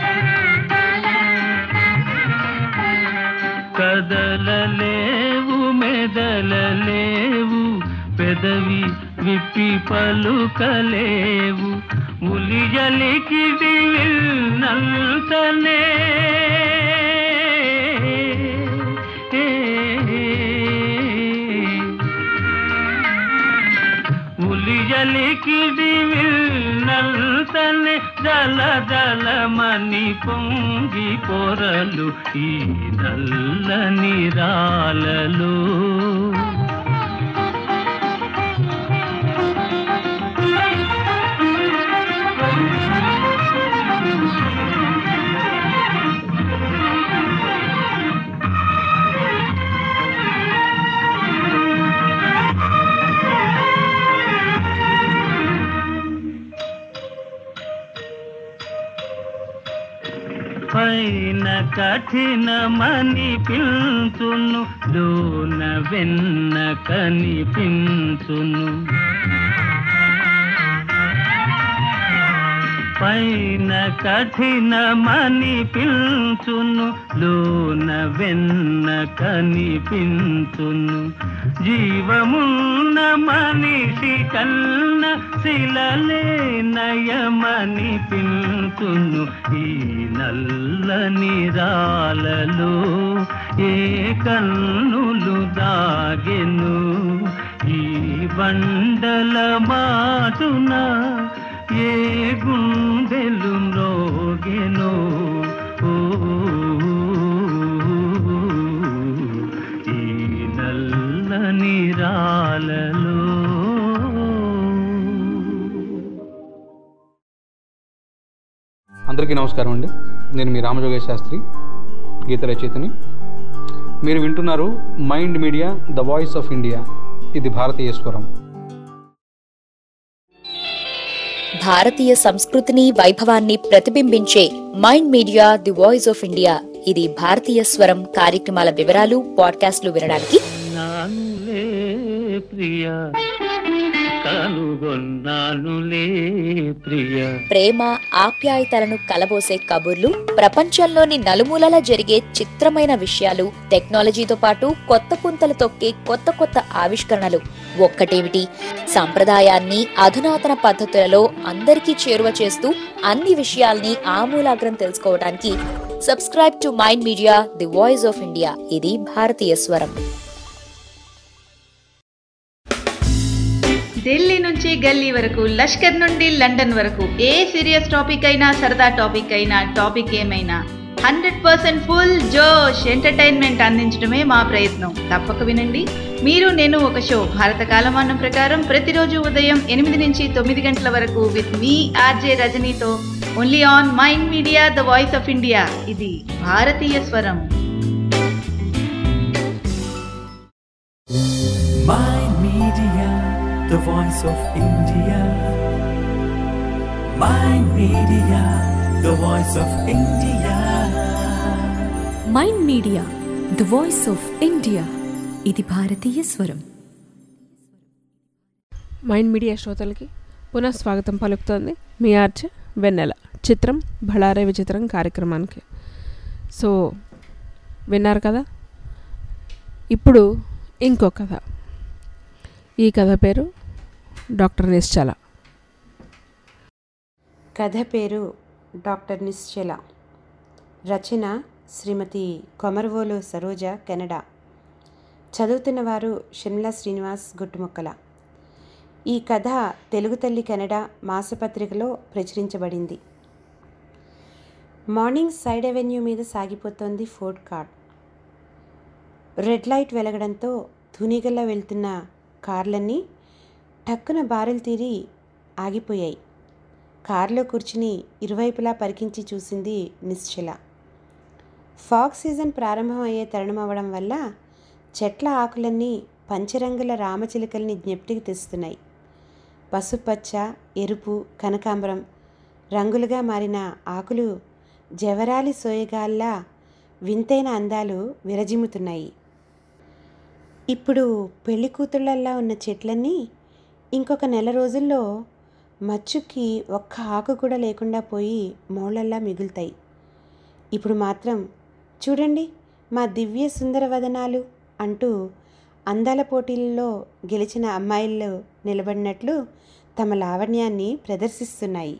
కదలలేవు మెదలలేవు పెదవి విప్పి పలుకలేవు ఉలియలికిడి విల్నంతనే ఉలియలికిడి విల్నంతనే జల జలమని పొంగి పొరలు ఈ నల్లని రాలలో పైన కఠినమని పిల్చును లోన వెన్న కనిపించును పైన కఠినమని పిల్చును లోన వెన్న కనిపించును జీవమున్న మనిషి కన్న శిలలే నయమని పిల్చును ఈ నల్లని రాలలో ఏ కన్నులు దాగెను ఈ బండల మాటున ఏ గుండెలు మ్రోగెనో ఓ ఈ నల్లని రాలలో అందరికీ నమస్కారం అండి నేను మీ రామజోగేశ్ శాస్త్రి గీత రచయితని మీరు వింటున్నారు mind media the voice of India ఇది భారతీయ స్వరం భారతీయ సంస్కృతిని వైభవాన్ని ప్రతిబింబించే mind media the voice of India ఇది భారతీయ స్వరం కార్యక్రమాల వివరాలు పాడ్కాస్ట్లు వినడానికి నానులే ప్రియ కనుగొన్నానులే ప్రియ ప్రేమ ఆప్యాయతలను కలబోసే కబుర్లు ప్రపంచంలోని నలుమూలల జరిగే చిత్రమైన విషయాలు టెక్నాలజీతో పాటు కొత్త పుంతలు తొక్కే కొత్త కొత్త ఆవిష్కరణలు ఒక్కటేమిటి సంప్రదాయాన్ని అధునాతన పద్ధతులలో అందరికీ చేరువ చేస్తూ అన్ని విషయాల్ని ఆమూలాగ్రం తెలుసుకోవడానికి subscribe to mind media the voice of India ఇది భారతీయ స్వరం ఢిల్లీ నుంచి గల్లీ వరకు లష్కర్ నుండి లండన్ వరకు ఏ సీరియస్ టాపిక్ అయినా సరదా టాపిక్ అయినా టాపిక్ ఏమైనా హండ్రెడ్ పర్సెంట్ ఫుల్ జోష్ ఎంటర్టైన్మెంట్ అందించడమే మా ప్రయత్నం తప్పక వినండి మీరు నేను ఒక షో భారత కాలమానం ప్రకారం ప్రతిరోజు ఉదయం ఎనిమిది నుంచి తొమ్మిది గంటల వరకు విత్ మీ ఆర్జే రజనీతో only on mind media the voice of India ఇది భారతీయ స్వరం Mind Media, the voice of India. Mind Media, the voice of India. Mind media the voice of India ఇది భారతీయ స్వరం మైండ్ మీడియా శ్రోతలకి పునః స్వాగతం పలుకుతోంది మీ ఆర్చ్ వెన్నెల చిత్రం బళారే విచిత్రం కార్యక్రమానికి సో విన్నారు కదా ఇప్పుడు ఇంకో కథ ఈ కథ పేరు డాక్టర్ నిశ్చల కథ పేరు డాక్టర్ నిశ్చల రచన శ్రీమతి కొమరవోలు సరోజ కెనడా చదువుతున్న వారు షిమ్లా శ్రీనివాస్ గుట్టుముక్కల ఈ కథ తెలుగు తల్లి కెనడా మాసపత్రికలో ప్రచురించబడింది మార్నింగ్ సైడ్ అవెన్యూ మీద సాగిపోతోంది ఫోర్డ్ కార్ రెడ్ లైట్ వెలగడంతో ధూనిగల్లా వెళ్తున్న కార్లన్నీ టక్కున బారెలు తీరి ఆగిపోయాయి కారులో కూర్చుని ఇరువైపులా పరికించి చూసింది నిశ్చల ఫాగ్ సీజన్ ప్రారంభం అయ్యే తరుణం అవ్వడం వల్ల చెట్ల ఆకులన్నీ పంచరంగుల రామచిలుకల్ని జ్ఞప్తికి తెస్తున్నాయి పసుపచ్చ ఎరుపు కనకాంబరం రంగులుగా మారిన ఆకులు జవరాలి సోయగాల్లా వింతైన అందాలు విరజిమ్ముతున్నాయి ఇప్పుడు పెళ్లి కూతుళ్ళల్లా ఉన్న చెట్లన్నీ ఇంకొక నెల రోజుల్లో మచ్చుకి ఒక్క ఆకు కూడా లేకుండా పోయి మోళ్ళల్లా మిగులుతాయి ఇప్పుడు మాత్రం చూడండి మా దివ్య సుందర వదనాలు అంటూ అందాల పోటీల్లో గెలిచిన అమ్మాయిలు నిలబడినట్లు తమ లావణ్యాన్ని ప్రదర్శిస్తున్నాయి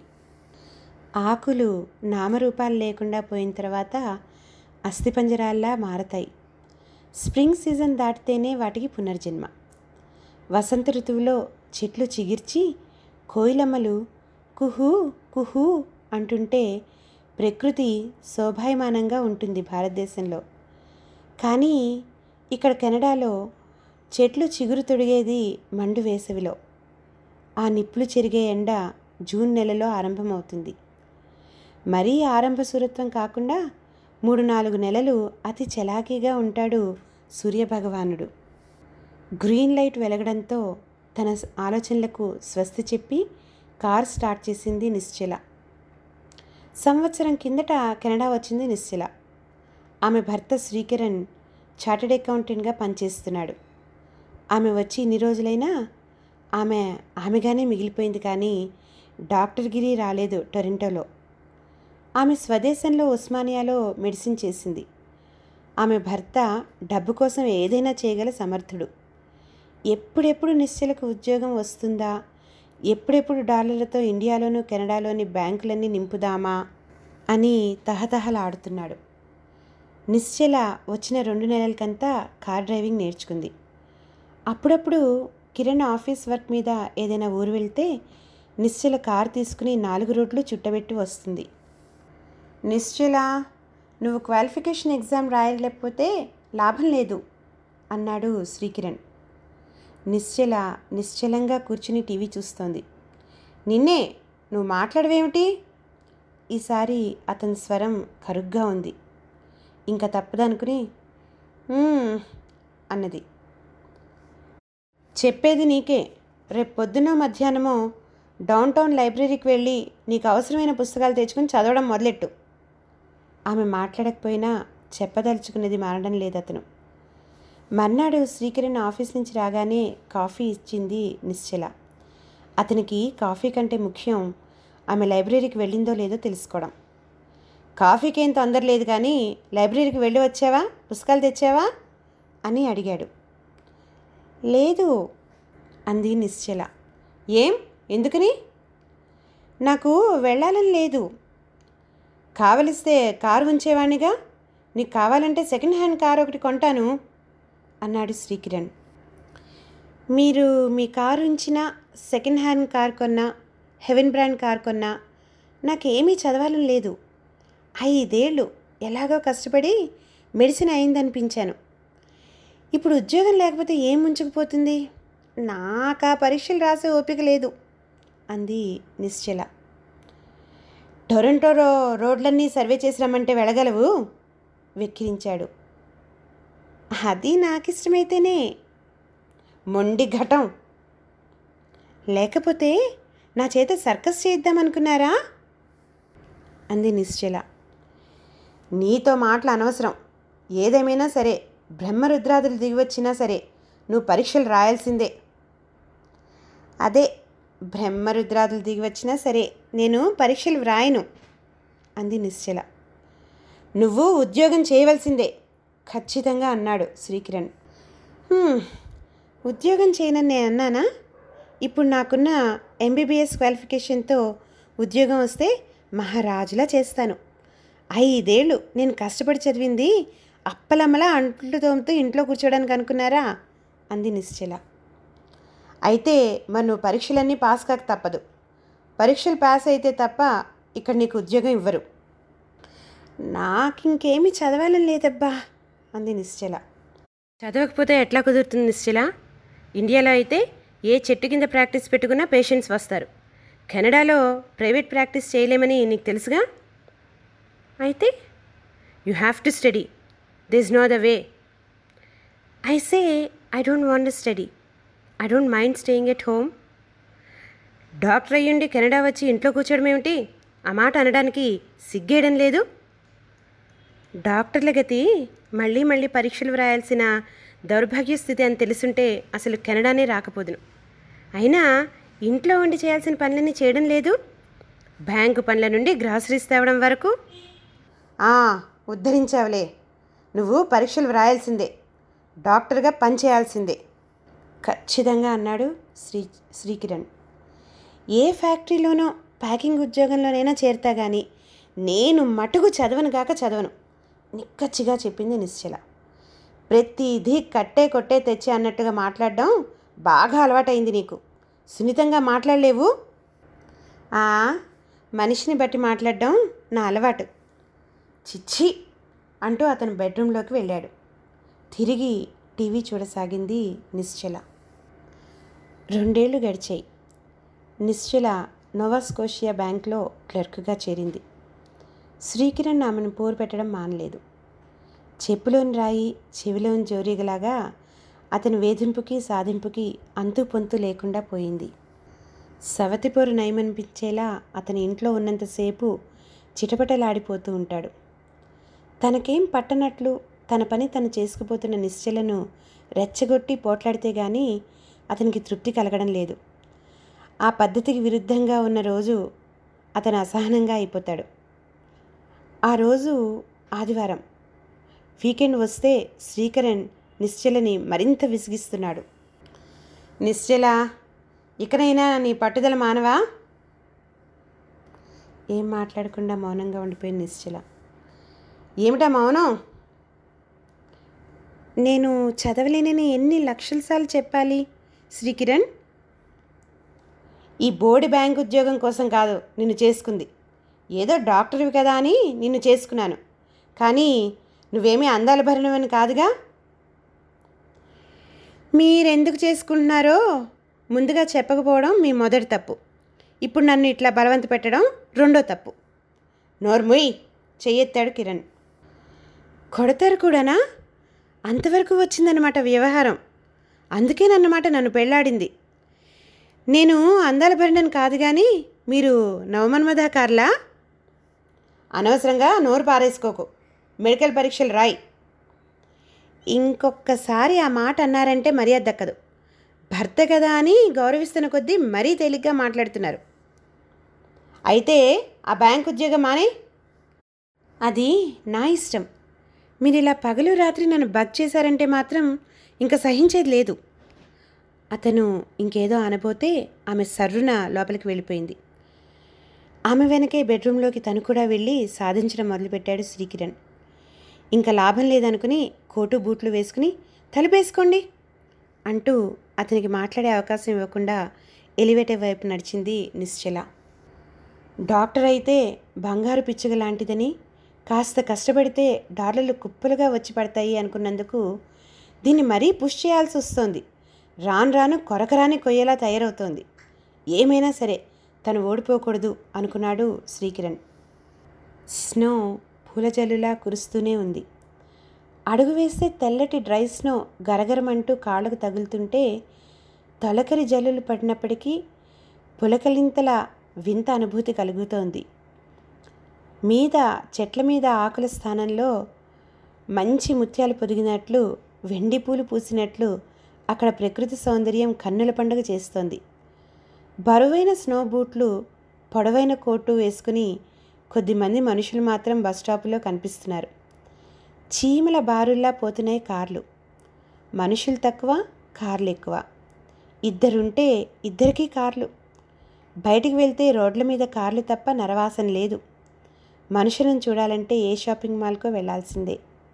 ఆకులు నామరూపాలు లేకుండా పోయిన తర్వాత అస్థిపంజరాల్లా మారతాయి స్ప్రింగ్ సీజన్ దాటితేనే వాటికి పునర్జన్మ వసంత ఋతువులో చెట్లు చిగిర్చి కోయిలమ్మలు కుహూ కుహూ అంటుంటే ప్రకృతి శోభాయమానంగా ఉంటుంది భారతదేశంలో కానీ ఇక్కడ కెనడాలో చెట్లు చిగురు తొడిగేది మండు వేసవిలో ఆ నిప్పులు చెరిగే ఎండ జూన్ నెలలో ఆరంభమవుతుంది మరీ ఆరంభ సూరత్వం కాకుండా మూడు నాలుగు నెలలు అతి చలాకీగా ఉంటాడు సూర్యభగవానుడు గ్రీన్ లైట్ వెలగడంతో తన ఆలోచనలకు స్వస్తి చెప్పి కార్ స్టార్ట్ చేసింది నిశ్చల సంవత్సరం కిందట కెనడా వచ్చింది నిశ్చల ఆమె భర్త శ్రీకిరణ్ చార్టెడ్ అకౌంటెంట్గా పనిచేస్తున్నాడు ఆమె వచ్చి ఇన్ని రోజులైనా ఆమె ఆమెగానే మిగిలిపోయింది కానీ డాక్టర్ గిరి రాలేదు టొరంటోలో ఆమె స్వదేశంలో ఉస్మానియాలో మెడిసిన్ చేసింది ఆమె భర్త డబ్బు కోసం ఏదైనా చేయగల సమర్థుడు ఎప్పుడెప్పుడు నిశ్చలకు ఉద్యోగం వస్తుందా ఎప్పుడెప్పుడు డాలర్లతో ఇండియాలోను కెనడాలోని బ్యాంకులన్నీ నింపుదామా అని తహతహలాడుతున్నాడు నిశ్చల వచ్చిన రెండు నెలలకంతా కార్ డ్రైవింగ్ నేర్చుకుంది అప్పుడప్పుడు కిరణ్ ఆఫీస్ వర్క్ మీద ఏదైనా ఊరు వెళ్తే నిశ్చల కార్ తీసుకుని నాలుగు రోడ్లు చుట్టబెట్టి వస్తుంది నిశ్చల నువ్వు క్వాలిఫికేషన్ ఎగ్జామ్ రాయలేకపోతే లాభం లేదు అన్నాడు శ్రీకిరణ్ నిశ్చల నిశ్చలంగా కూర్చుని టీవీ చూస్తోంది నిన్నే నువ్వు మాట్లాడవేమిటి ఈసారి అతని స్వరం కరుగ్గా ఉంది ఇంకా తప్పదనుకుని "మ్మ్" అన్నది చెప్పేది నీకే రేపు పొద్దున మధ్యాహ్నమో డౌన్ టౌన్ లైబ్రరీకి వెళ్ళి నీకు అవసరమైన పుస్తకాలు తెచ్చుకుని చదవడం మొదలెట్టు ఆమె మాట్లాడకపోయినా చెప్పదలుచుకున్నది మారడం లేదు అతను మర్నాడు శ్రీకిరణ్ ఆఫీస్ నుంచి రాగానే కాఫీ ఇచ్చింది నిశ్చల అతనికి కాఫీ కంటే ముఖ్యం ఆమె లైబ్రరీకి వెళ్ళిందో లేదో తెలుసుకోవడం కాఫీకి ఏం తొందర లేదు కానీ లైబ్రరీకి వెళ్ళి వచ్చావా పుస్తకాలు తెచ్చావా అని అడిగాడు లేదు అంది నిశ్చల ఏం ఎందుకని నాకు వెళ్ళాలని లేదు కావలిస్తే కారు ఉంచేవాణ్ణిగా నీకు కావాలంటే సెకండ్ హ్యాండ్ కారు ఒకటి కొంటాను అన్నాడు శ్రీకిరణ్ మీరు మీ కారు ఉంచిన సెకండ్ హ్యాండ్ కార్ కొన్నా హెవెన్ బ్రాండ్ కార్ కొన్నా నాకేమీ చదవాలని లేదు ఐదేళ్ళు ఎలాగో కష్టపడి మెడిసిన్ అయిందనిపించాను ఇప్పుడు ఉద్యోగం లేకపోతే ఏం ముంచుకుపోతుంది నాకు ఆ పరీక్షలు రాసే ఓపిక లేదు అంది నిశ్చల టొరంటో రో రోడ్లన్నీ సర్వే చేసి రమ్మంటే వెళ్ళగలవు వెక్కిరించాడు అది నాకు ఇష్టమైతేనే మొండి ఘటం లేకపోతే నా చేత సర్కస్ చేద్దామనుకున్నారా అంది నిశ్చల నీతో మాటలు అనవసరం ఏదేమైనా సరే బ్రహ్మరుద్రాదులు దిగివచ్చినా సరే నువ్వు పరీక్షలు రాయాల్సిందే అదే బ్రహ్మరుద్రాదులు దిగి వచ్చినా సరే నేను పరీక్షలు వ్రాయను అంది నిశ్చల నువ్వు ఉద్యోగం చేయవలసిందే ఖచ్చితంగా అన్నాడు శ్రీకిరణ్ "హ్మ్, ఉద్యోగం చేయనని నేను అన్నానా ఇప్పుడు నాకున్న ఎంబీబీఎస్ క్వాలిఫికేషన్తో ఉద్యోగం వస్తే మహారాజులా చేస్తాను ఐదేళ్ళు నేను కష్టపడి చదివింది అప్పలమ్మలా అంట్లు తోముతూ ఇంట్లో కూర్చోడానికి అనుకున్నారా అంది నిశ్చల అయితే మరి నువ్వు పరీక్షలన్నీ పాస్ కాక తప్పదు పరీక్షలు పాస్ అయితే తప్ప ఇక్కడ నీకు ఉద్యోగం ఇవ్వరు నాకు ఇంకేమీ చదవాలని లేదబ్బా అంది నిశ్చల చదవకపోతే ఎట్లా కుదురుతుంది నిశ్చల ఇండియాలో అయితే ఏ చెట్టు కింద ప్రాక్టీస్ పెట్టుకున్నా పేషెంట్స్ వస్తారు కెనడాలో ప్రైవేట్ ప్రాక్టీస్ చేయలేమని నీకు తెలుసుగా అయితే you have to study this no the way I say I don't want study I don't mind staying at home doctor అయ్యుండి కెనడా వచ్చి ఇంట్లో కూర్చోవడం ఏమిటి ఆ మాట అనడానికి సిగ్గేయడం లేదు డాక్టర్ల గతి మళ్ళీ మళ్ళీ పరీక్షలు వ్రాయాల్సిన దౌర్భాగ్య స్థితి అని తెలుసుంటే అసలు కెనడానే రాకపోదును అయినా ఇంట్లో ఉండి చేయాల్సిన పనులన్నీ చేయడం లేదు బ్యాంకు పనుల నుండి గ్రాసరీస్ తేవడం వరకు ఉద్ధరించావులే నువ్వు పరీక్షలు వ్రాయాల్సిందే డాక్టర్గా పనిచేయాల్సిందే ఖచ్చితంగా అన్నాడు శ్రీ శ్రీకిరణ్ ఏ ఫ్యాక్టరీలోనో ప్యాకింగ్ ఉద్యోగంలోనైనా చేరుతా కానీ నేను మటుకు చదవను కాక చదవను నిక్కచ్చిగా చెప్పింది నిశ్చల ప్రతిదీ కట్టే కొట్టే తెచ్చే అన్నట్టుగా మాట్లాడడం బాగా అలవాటైంది నీకు సున్నితంగా మాట్లాడలేవు ఆ, మనిషిని బట్టి మాట్లాడడం నా అలవాటు చిచ్చి అంటూ అతను బెడ్రూమ్లోకి వెళ్ళాడు తిరిగి టీవీ చూడసాగింది నిశ్చల రెండేళ్లు గడిచాయి నిశ్చల నోవాస్కోషియా బ్యాంక్లో క్లర్క్గా చేరింది శ్రీకిరణ్ ఆమెను పోరు పెట్టడం మానలేదు చెప్పులోని రాయి చెవిలోని జోరీగలాగా అతని వేధింపుకి సాధింపుకి అంతు పొంతు లేకుండా పోయింది సవతిపోరు నయమనిపించేలా అతని ఇంట్లో ఉన్నంతసేపు చిటపటలాడిపోతూ ఉంటాడు తనకేం పట్టనట్లు తన పని తను చేసుకుపోతున్న నిశ్చలను రెచ్చగొట్టి పోట్లాడితే గాని అతనికి తృప్తి కలగడం లేదు ఆ పద్ధతికి విరుద్ధంగా ఉన్న రోజు అతను అసహనంగా అయిపోతాడు ఆ రోజు ఆదివారం వీకెండ్ వస్తే శ్రీకరణ్ నిశ్చలని మరింత విసిగిస్తున్నాడు నిశ్చల ఇకనైనా నీ పట్టుదల మానవా ఏం మాట్లాడకుండా మౌనంగా ఉండిపోయింది నిశ్చల ఏమిటా మౌనం నేను చదవలేనని ఎన్ని లక్షల సార్లు చెప్పాలి శ్రీకిరణ్ ఈ బోర్డు బ్యాంక్ ఉద్యోగం కోసం కాదు నిన్ను చేసుకుంది ఏదో డాక్టర్వి కదా అని నిన్ను చేసుకున్నాను కానీ నువ్వేమీ అందాల భరణమని కాదుగా మీరెందుకు చేసుకుంటున్నారో ముందుగా చెప్పకపోవడం మీ మొదటి తప్పు ఇప్పుడు నన్ను ఇట్లా బలవంత పెట్టడం రెండో తప్పు నోర్ముయ్ చెయ్యెత్తాడు కిరణ్ కొడతారు కూడానా అంతవరకు వచ్చిందన్నమాట వ్యవహారం అందుకేనన్నమాట నన్ను పెళ్ళాడింది నేను అందాల భరణను కాదు కానీ మీరు నవమన్మధాకారులా అనవసరంగా నోరు పారేసుకోకు మెడికల్ పరీక్షలు రాయి ఇంకొకసారి ఆ మాట అన్నారంటే మర్యాద దక్కదు భర్త కదా అని గౌరవిస్తున్న కొద్దీ మరీ తేలిగ్గా మాట్లాడుతున్నారు అయితే ఆ బ్యాంక్ ఉద్యోగం మానే అది నా ఇష్టం మీరు ఇలా పగలు రాత్రి నన్ను బగ్ చేశారంటే మాత్రం ఇంకా సహించేది లేదు అతను ఇంకేదో అనబోతే ఆమె సర్రున లోపలికి వెళ్ళిపోయింది ఆమె వెనకే బెడ్రూమ్లోకి తను కూడా వెళ్ళి సాధించడం మొదలుపెట్టాడు శ్రీకిరణ్ ఇంకా లాభం లేదనుకుని కోటు బూట్లు వేసుకుని తలుపేసుకోండి అంటూ అతనికి మాట్లాడే అవకాశం ఇవ్వకుండా ఎలివేటర్ వైపు నడిచింది నిశ్చల డాక్టర్ అయితే బంగారు పిచ్చుక లాంటిదని కాస్త కష్టపడితే డాలర్లు కుప్పలుగా వచ్చి పడతాయి అనుకున్నందుకు దీన్ని మరీ పుష్ చేయాల్సి వస్తోంది రాను రాను కొరకరాని కొయ్యేలా తయారవుతోంది ఏమైనా సరే తను ఓడిపోకూడదు అనుకున్నాడు శ్రీకిరణ్ స్నో పూలజల్లులా కురుస్తూనే ఉంది అడుగు వేస్తే తెల్లటి డ్రై స్నో గరగరమంటూ కాళ్ళకు తగులుతుంటే తొలకరి జల్లులు పడినప్పటికీ పులకలింతల వింత అనుభూతి కలుగుతోంది మీద చెట్ల మీద ఆకుల స్థానంలో మంచి ముత్యాలు పొదిగినట్లు వెండి పూలు పూసినట్లు అక్కడ ప్రకృతి సౌందర్యం కన్నుల పండుగ చేస్తోంది బరువైన స్నో బూట్లు పొడవైన కోటు వేసుకుని కొద్దిమంది మనుషులు మాత్రం బస్ స్టాపులో కనిపిస్తున్నారు చీమల బారుల్లా పోతున్నాయి కార్లు మనుషులు తక్కువ కార్లు ఎక్కువ ఇద్దరుంటే ఇద్దరికీ కార్లు బయటికి వెళ్తే రోడ్ల మీద కార్లు తప్ప నరవాసన లేదు మనుషులను చూడాలంటే ఏ షాపింగ్ మాల్కో వెళ్ళాల్సిందే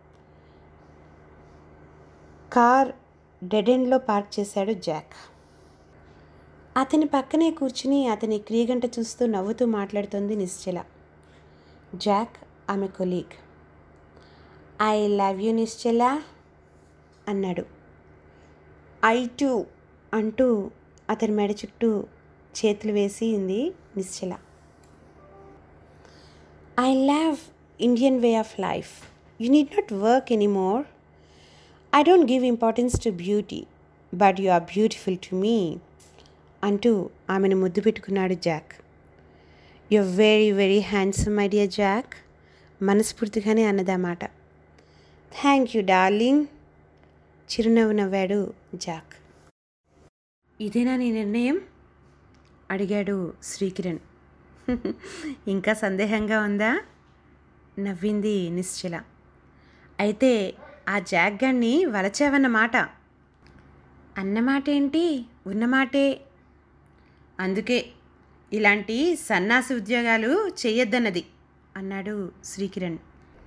కార్ డెడ్ ఎండ్లో పార్క్ చేశాడు జాక్ అతని పక్కనే కూర్చుని అతని క్రీగంట చూస్తూ నవ్వుతూ మాట్లాడుతోంది నిశ్చల జాక్ ఆమె colleague I love you Nischala అన్నాడు ఐ టూ అంటూ అతని మెడ చుట్టూ చేతులు వేసి ఉంది Nischala I love Indian way of life you need not work anymore I don't give importance to beauty but you are beautiful to me అంటూ ఆమెను ముద్దు పెట్టుకున్నాడు Jack you very very handsome my dear Jack మనస్ఫూర్తిగానే అన్నదన్నమాట thank you darling చిరునవ్వు నవ్వాడు Jack ఇదేనా నీ నిర్ణయం అడిగాడు శ్రీకిరణ్ ఇంకా సందేహంగా ఉందా నవ్వింది నిశ్చల అయితే ఆ జాక్ గన్ని వలచావన్నమాట అన్నమాట ఏంటి ఉన్నమాటే అందుకే ఇలాంటి సన్నాసి ఉద్యోగాలు చెయ్యొద్దన్నది అన్నాడు శ్రీకిరణ్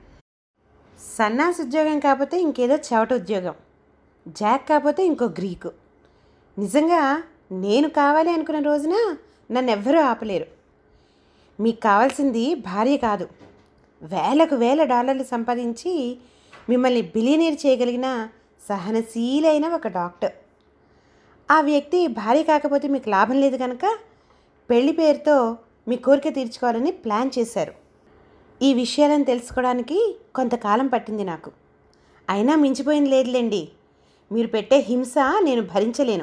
సన్నాసి ఉద్యోగం కాకపోతే ఇంకేదో చెవట ఉద్యోగం జాక్ కాకపోతే ఇంకో గ్రీకు నిజంగా నేను కావాలి అనుకున్న రోజున నన్ను ఎవ్వరూ ఆపలేరు మీకు కావాల్సింది భార్య కాదు వేలకు వేల డాలర్లు సంపాదించి మిమ్మల్ని బిలియనీర్ చేయగలిగిన సహనశీలైన ఒక డాక్టర్ ఆ వ్యక్తి భార్య కాకపోతే మీకు లాభం లేదు కనుక పెళ్లి పేరుతో మీ కోరిక తీర్చుకోవాలని ప్లాన్ చేశారు ఈ విషయాలను తెలుసుకోవడానికి కొంతకాలం పట్టింది నాకు అయినా మించిపోయింది లేదులేండి మీరు పెట్టే హింస నేను భరించలేను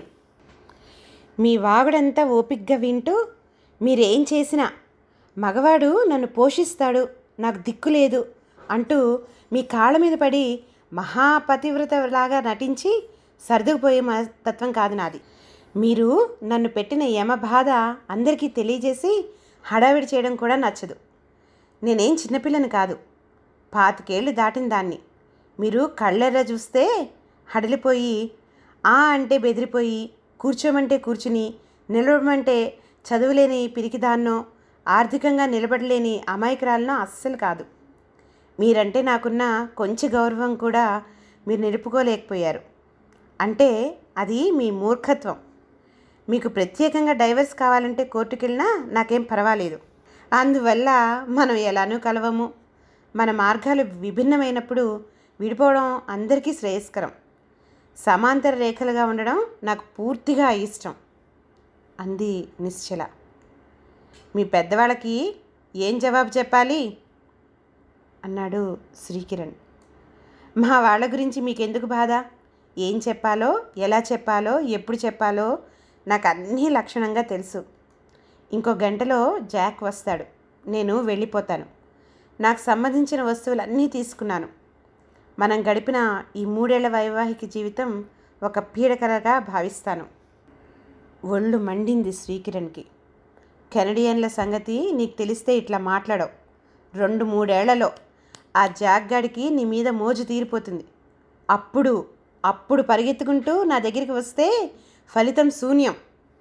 మీ వాగుడంతా ఓపిగ్గా వింటూ మీరేం చేసినా మగవాడు నన్ను పోషిస్తాడు నాకు దిక్కు లేదు అంటూ మీ కాళ్ళ మీద పడి మహాపతివ్రతలాగా నటించి సర్దుకుపోయే మ- తత్వం కాదు నాది మీరు నన్ను పెట్టిన యమ బాధ అందరికీ తెలియజేసి హడావిడి చేయడం కూడా నచ్చదు నేనేం చిన్నపిల్లని కాదు పాతికేళ్ళు దాటిన దాన్ని మీరు కళ్ళెర్ర చూస్తే హడలిపోయి ఆ అంటే బెదిరిపోయి కూర్చోమంటే కూర్చుని నిలబడమంటే చదువులేని పిరికిదాన్నో ఆర్థికంగా నిలబడలేని అమాయకురాలనో అస్సలు కాదు మీరంటే నాకున్న కొంచెం గౌరవం కూడా మీరు నిలుపుకోలేకపోయారు అంటే అది మీ మూర్ఖత్వం మీకు ప్రత్యేకంగా డైవర్స్ కావాలంటే కోర్టుకు వెళ్ళినా నాకేం పర్వాలేదు అందువల్ల మనం ఎలానూ కలవము మన మార్గాలు విభిన్నమైనప్పుడు విడిపోవడం అందరికీ శ్రేయస్కరం సమాంతర రేఖలుగా ఉండడం నాకు పూర్తిగా ఇష్టం అంది నిశ్చల మీ పెద్దవాళ్ళకి ఏం జవాబు చెప్పాలి అన్నాడు శ్రీకిరణ్ మా వాళ్ళ గురించి మీకెందుకు బాధ ఏం చెప్పాలో ఎలా చెప్పాలో ఎప్పుడు చెప్పాలో నాకు అన్నీ లక్షణంగా తెలుసు ఇంకో గంటలో జాక్ వస్తాడు నేను వెళ్ళిపోతాను నాకు సంబంధించిన వస్తువులన్నీ తీసుకున్నాను మనం గడిపిన ఈ మూడేళ్ల వైవాహిక జీవితం ఒక పీడకలగా భావిస్తాను ఒళ్ళు మండింది శ్రీకిరణ్కి కెనడియన్ల సంగతి నీకు తెలిస్తే ఇట్లా మాట్లాడవు రెండు మూడేళ్లలో ఆ జాగ్గాడికి నీ మీద మోజు తీరిపోతుంది అప్పుడు అప్పుడు పరిగెత్తుకుంటూ నా దగ్గరికి వస్తే ఫలితం శూన్యం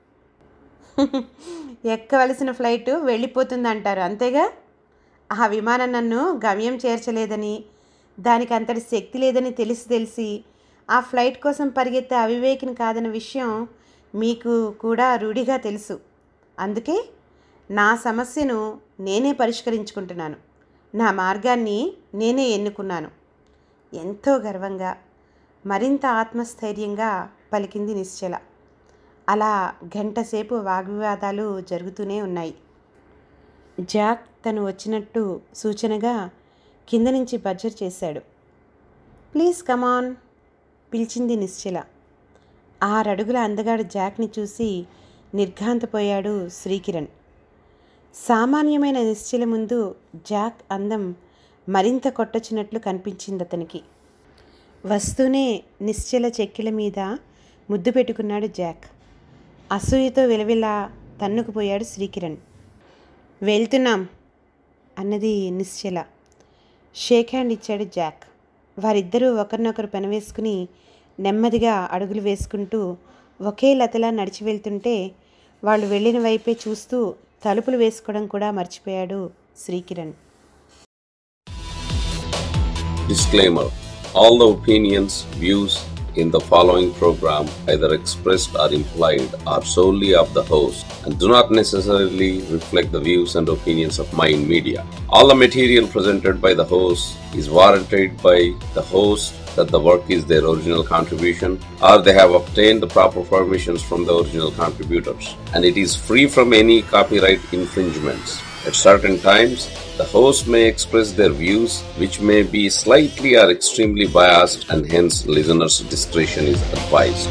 ఎక్కవలసిన ఫ్లైట్ వెళ్ళిపోతుంది అంటారు అంతేగా ఆ విమానం నన్ను గమ్యం చేర్చలేదని దానికి అంతటి శక్తి లేదని తెలిసి తెలిసి ఆ ఫ్లైట్ కోసం పరిగెత్తే అవివేకిని కాదన్న విషయం మీకు కూడా రూఢిగా తెలుసు అందుకే నా సమస్యను నేనే పరిష్కరించుకుంటున్నాను నా మార్గాన్ని నేనే ఎన్నుకున్నాను ఎంతో గర్వంగా మరింత ఆత్మస్థైర్యంగా పలికింది నిశ్చల అలా గంటసేపు వాగ్వివాదాలు జరుగుతూనే ఉన్నాయి జాక్ తను వచ్చినట్టు సూచనగా కింద నుంచి బజ్జర్ చేశాడు ప్లీజ్ కమాన్ పిలిచింది నిశ్చల ఆరడుగుల అందగాడు జాక్ని చూసి నిర్ఘాంతపోయాడు శ్రీకిరణ్ సామాన్యమైన నిశ్చల ముందు జాక్ అందం మరింత కొట్టొచ్చినట్లు కనిపించింది అతనికి వస్తూనే నిశ్చల చెక్కిల మీద ముద్దు పెట్టుకున్నాడు జాక్ అసూయతో విలవిలా తన్నుకుపోయాడు శ్రీకిరణ్ వెళ్తున్నాం అన్నది నిశ్చల షేక్ హ్యాండ్ ఇచ్చాడు జాక్ వారిద్దరూ ఒకరినొకరు పెనవేసుకుని నెమ్మదిగా అడుగులు వేసుకుంటూ ఒకే లతలా నడిచి వెళ్తుంటే వాళ్ళు వెళ్ళిన వైపే చూస్తూ తలుపులు వేసుకోవడం కూడా మర్చిపోయాడు శ్రీకిరణ్ Disclaimer All the opinions, views in the following program, either expressed or implied, are solely of the host and do not necessarily reflect the views and opinions of Mind Media. All the material presented by the host is warranted by the host that the work is their original contribution or they have obtained the proper permissions from the original contributors and it is free from any copyright infringements. At certain times, the host may express their views, which may be slightly or extremely biased, and hence listeners' discretion is advised.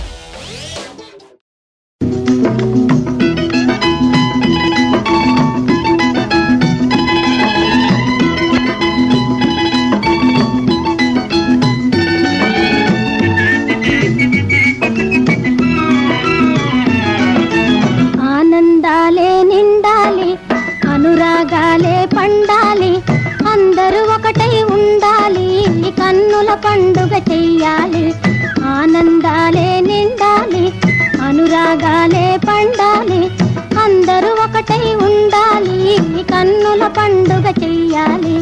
ఆనందాలే నిండాలి అనురాగాలే పండాలి అందరూ ఒకటై ఉండాలి కన్నుల పండుగ చెయ్యాలి ఆనందాలే నిండాలి అనురాగాలే పండాలి అందరూ ఒకటై ఉండాలి కన్నుల పండుగ చెయ్యాలి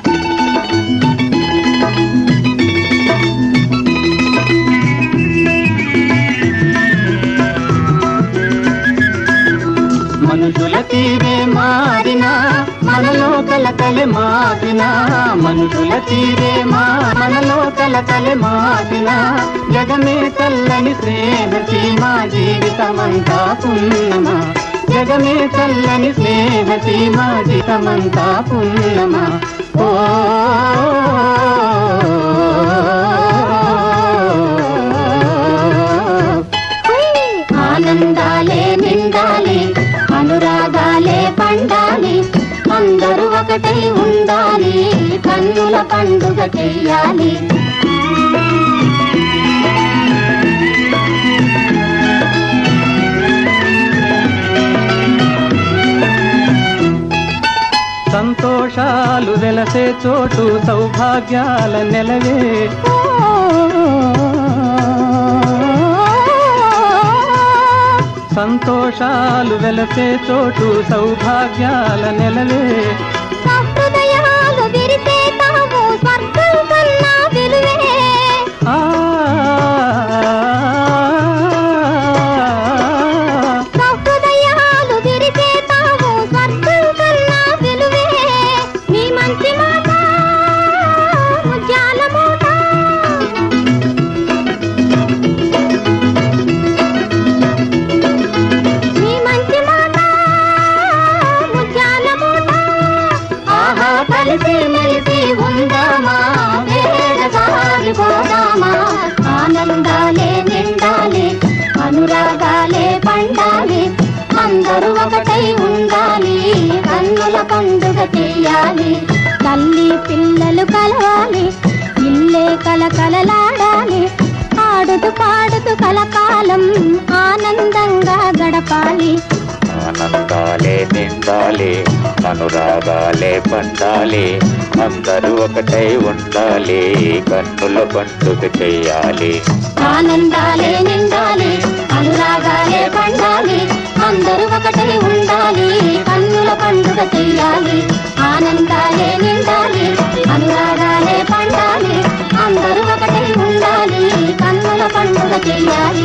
మనుషుల తీరే మారినా మనలో కలకలే మారినా మనుషుల తీరే మా మనలో కలకలే మారినా జగమే చల్లని ప్రేమ సీమా జీవితమంతా పున్నమా జగమే చల్లని స్నేహ సీమా జీవితమంతా పున్నమా ఓ ఆనందాలే నిండాలి అనురాగాలే పండాలి అందరూ ఒకటై ఉండాలి కన్నుల పండుగ చెయ్యాలి సంతోషాలు వెలసే చోటు సౌభాగ్యాల నెలవే సంతోషాలు వెలసే చోటు సౌభాగ్యాల నెలవే హృదయాలు విరిసే తాము స్వర్గం కన్నా విలువే ఆ హృదయాలు విరిసే తాము స్వర్గం కన్నా విలువే మీ మంచి మాట ముత్యాల మూట మీ మంచి మాట ముత్యాల మూట ఉండాలి తల్లి పిల్లలు కలవాలి ఇల్లే కలకలలాడాలి ఆడుతూ పాడుతూ కలకాలం ఆనందంగా గడపాలి ఆనందాలే నిండాలి అనురాగాలే పండాలి అందరూ ఒకటై ఉండాలి కన్నుల పండుగ చెయ్యాలి ఆనందాలే నిండాలి అనురాగాలే పండాలి అందరూ ఒకటై ఉండాలి కన్నుల పండుగ చెయ్యాలి ఆనందాలే నిండాలి అనురాగాలే పండాలి అందరూ ఒకటై ఉండాలి కన్నుల పండుగ చెయ్యాలి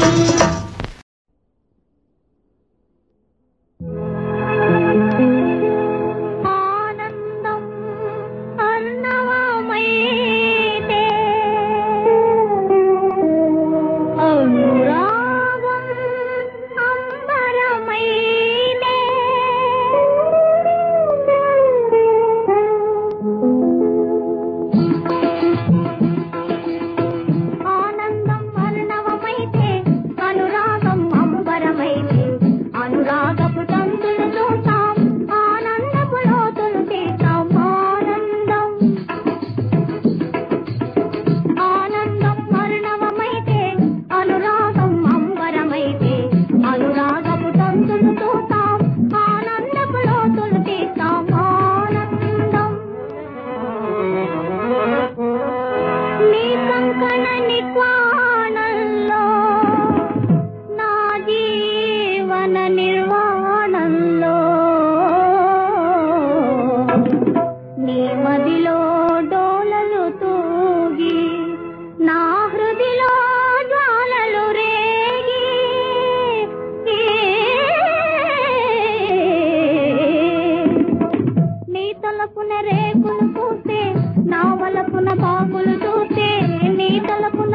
అన్నవమైతే అనురాగం అంబరమైతే ఆనందం అర్ణవమైతే అనురాగం అంబరమైతే అనురాగపు తంతులు చూస్తాం ఆనందపు లోతులు తీస్తాం ఆనందం ఆనందం అర్ణవమైతే అనురాగం అంబరమైతే అనురాగపు తంతులు చూస్తాం ఆనందపు లోతులు తీస్తాం ఆనందం నీ కంకణ నిక్వాణంలో నా జీవన నిర్వాణంలో నీ మదిలో డోలలు తూగి నా హృదిలో జ్వాలలు రేగి నీ తలపున రేకులు పూస్తే నా వలపున బాగులు చూస్తే నీ తలపున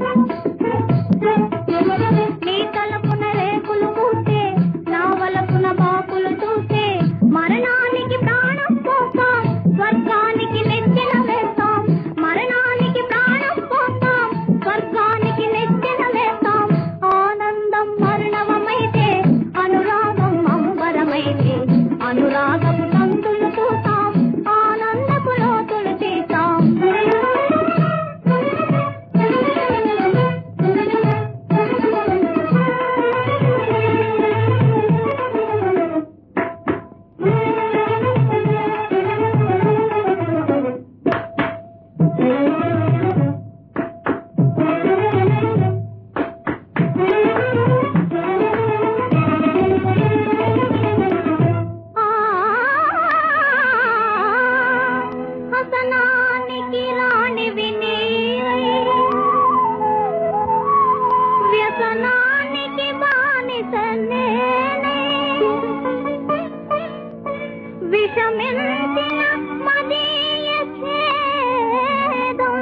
నీ తలపున రేకులు పూస్తే నా వలపున బాకులు చూస్తే మరణానికి ప్రాణం పోతాం స్వర్గానికి నెచ్చెన వేస్తాం మరణానికి ప్రాణం పోతాం స్వర్గానికి నెచ్చెన వేస్తాం ఆనందం మరణవమైతే అనురాగం అంబరమైతే అనురాగపు తంతులు చూస్తాం ఆనందపు లోతులు తీస్తాం హసనానికి రాణివి నీవై వ్యసనానికి బానిస నేనే విషమించిన మదీయ ఛేదం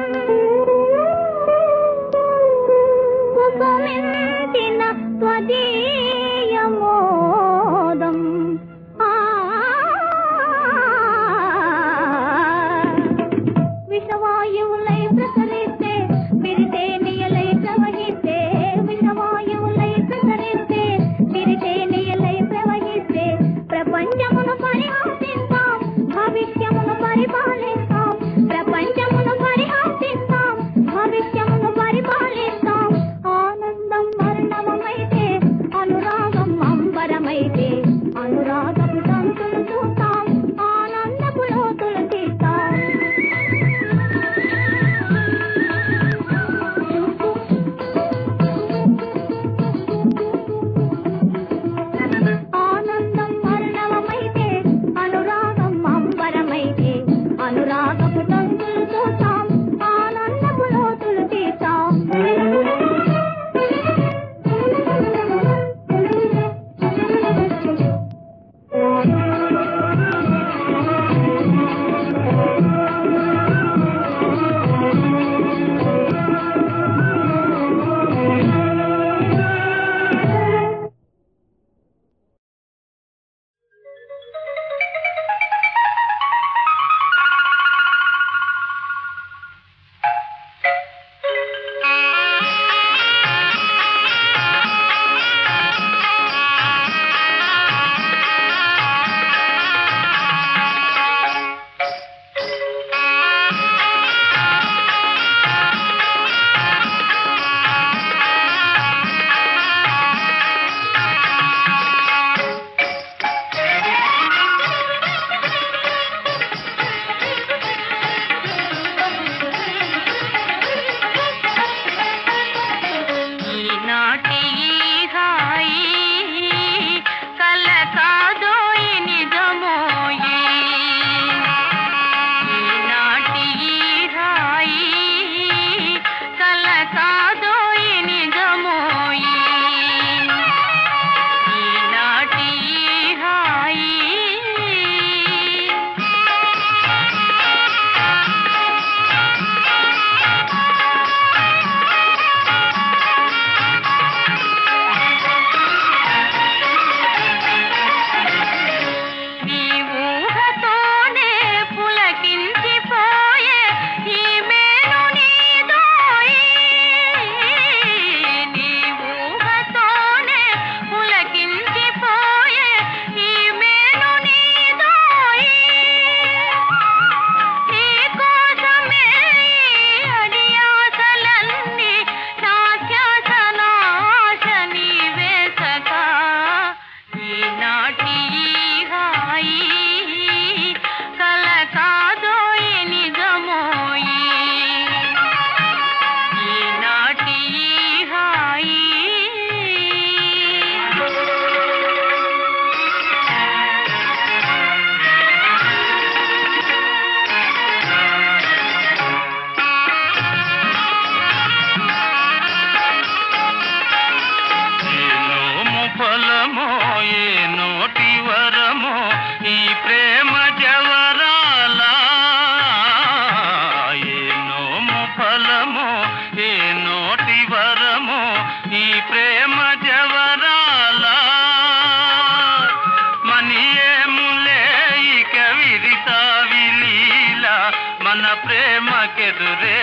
కుసుమించిన త్వదీయ మోదం ఆ విషవాయువులై ప్రసరిస్తే విరితే నియలై ప్రవహిస్తే విషవాయువులై ప్రసరిస్తే విరితే నియలై ప్రవహిస్తే ప్రపంచమును పరిహాసిస్తాం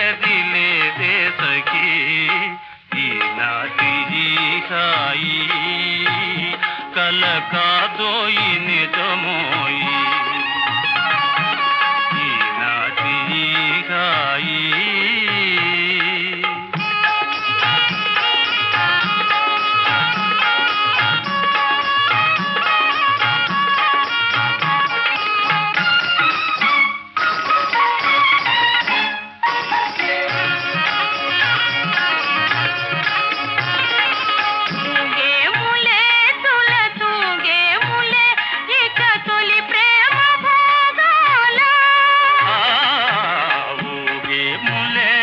గతి లేదే సఖీ ఈనాటి ఈ హాయి కల కాదోయి నిజమోయి ఈనాటి ఈ హాయి తూగేములే తుల తూగేములే ఇక తొలి ప్రేమ భోగాల ఊగే ములే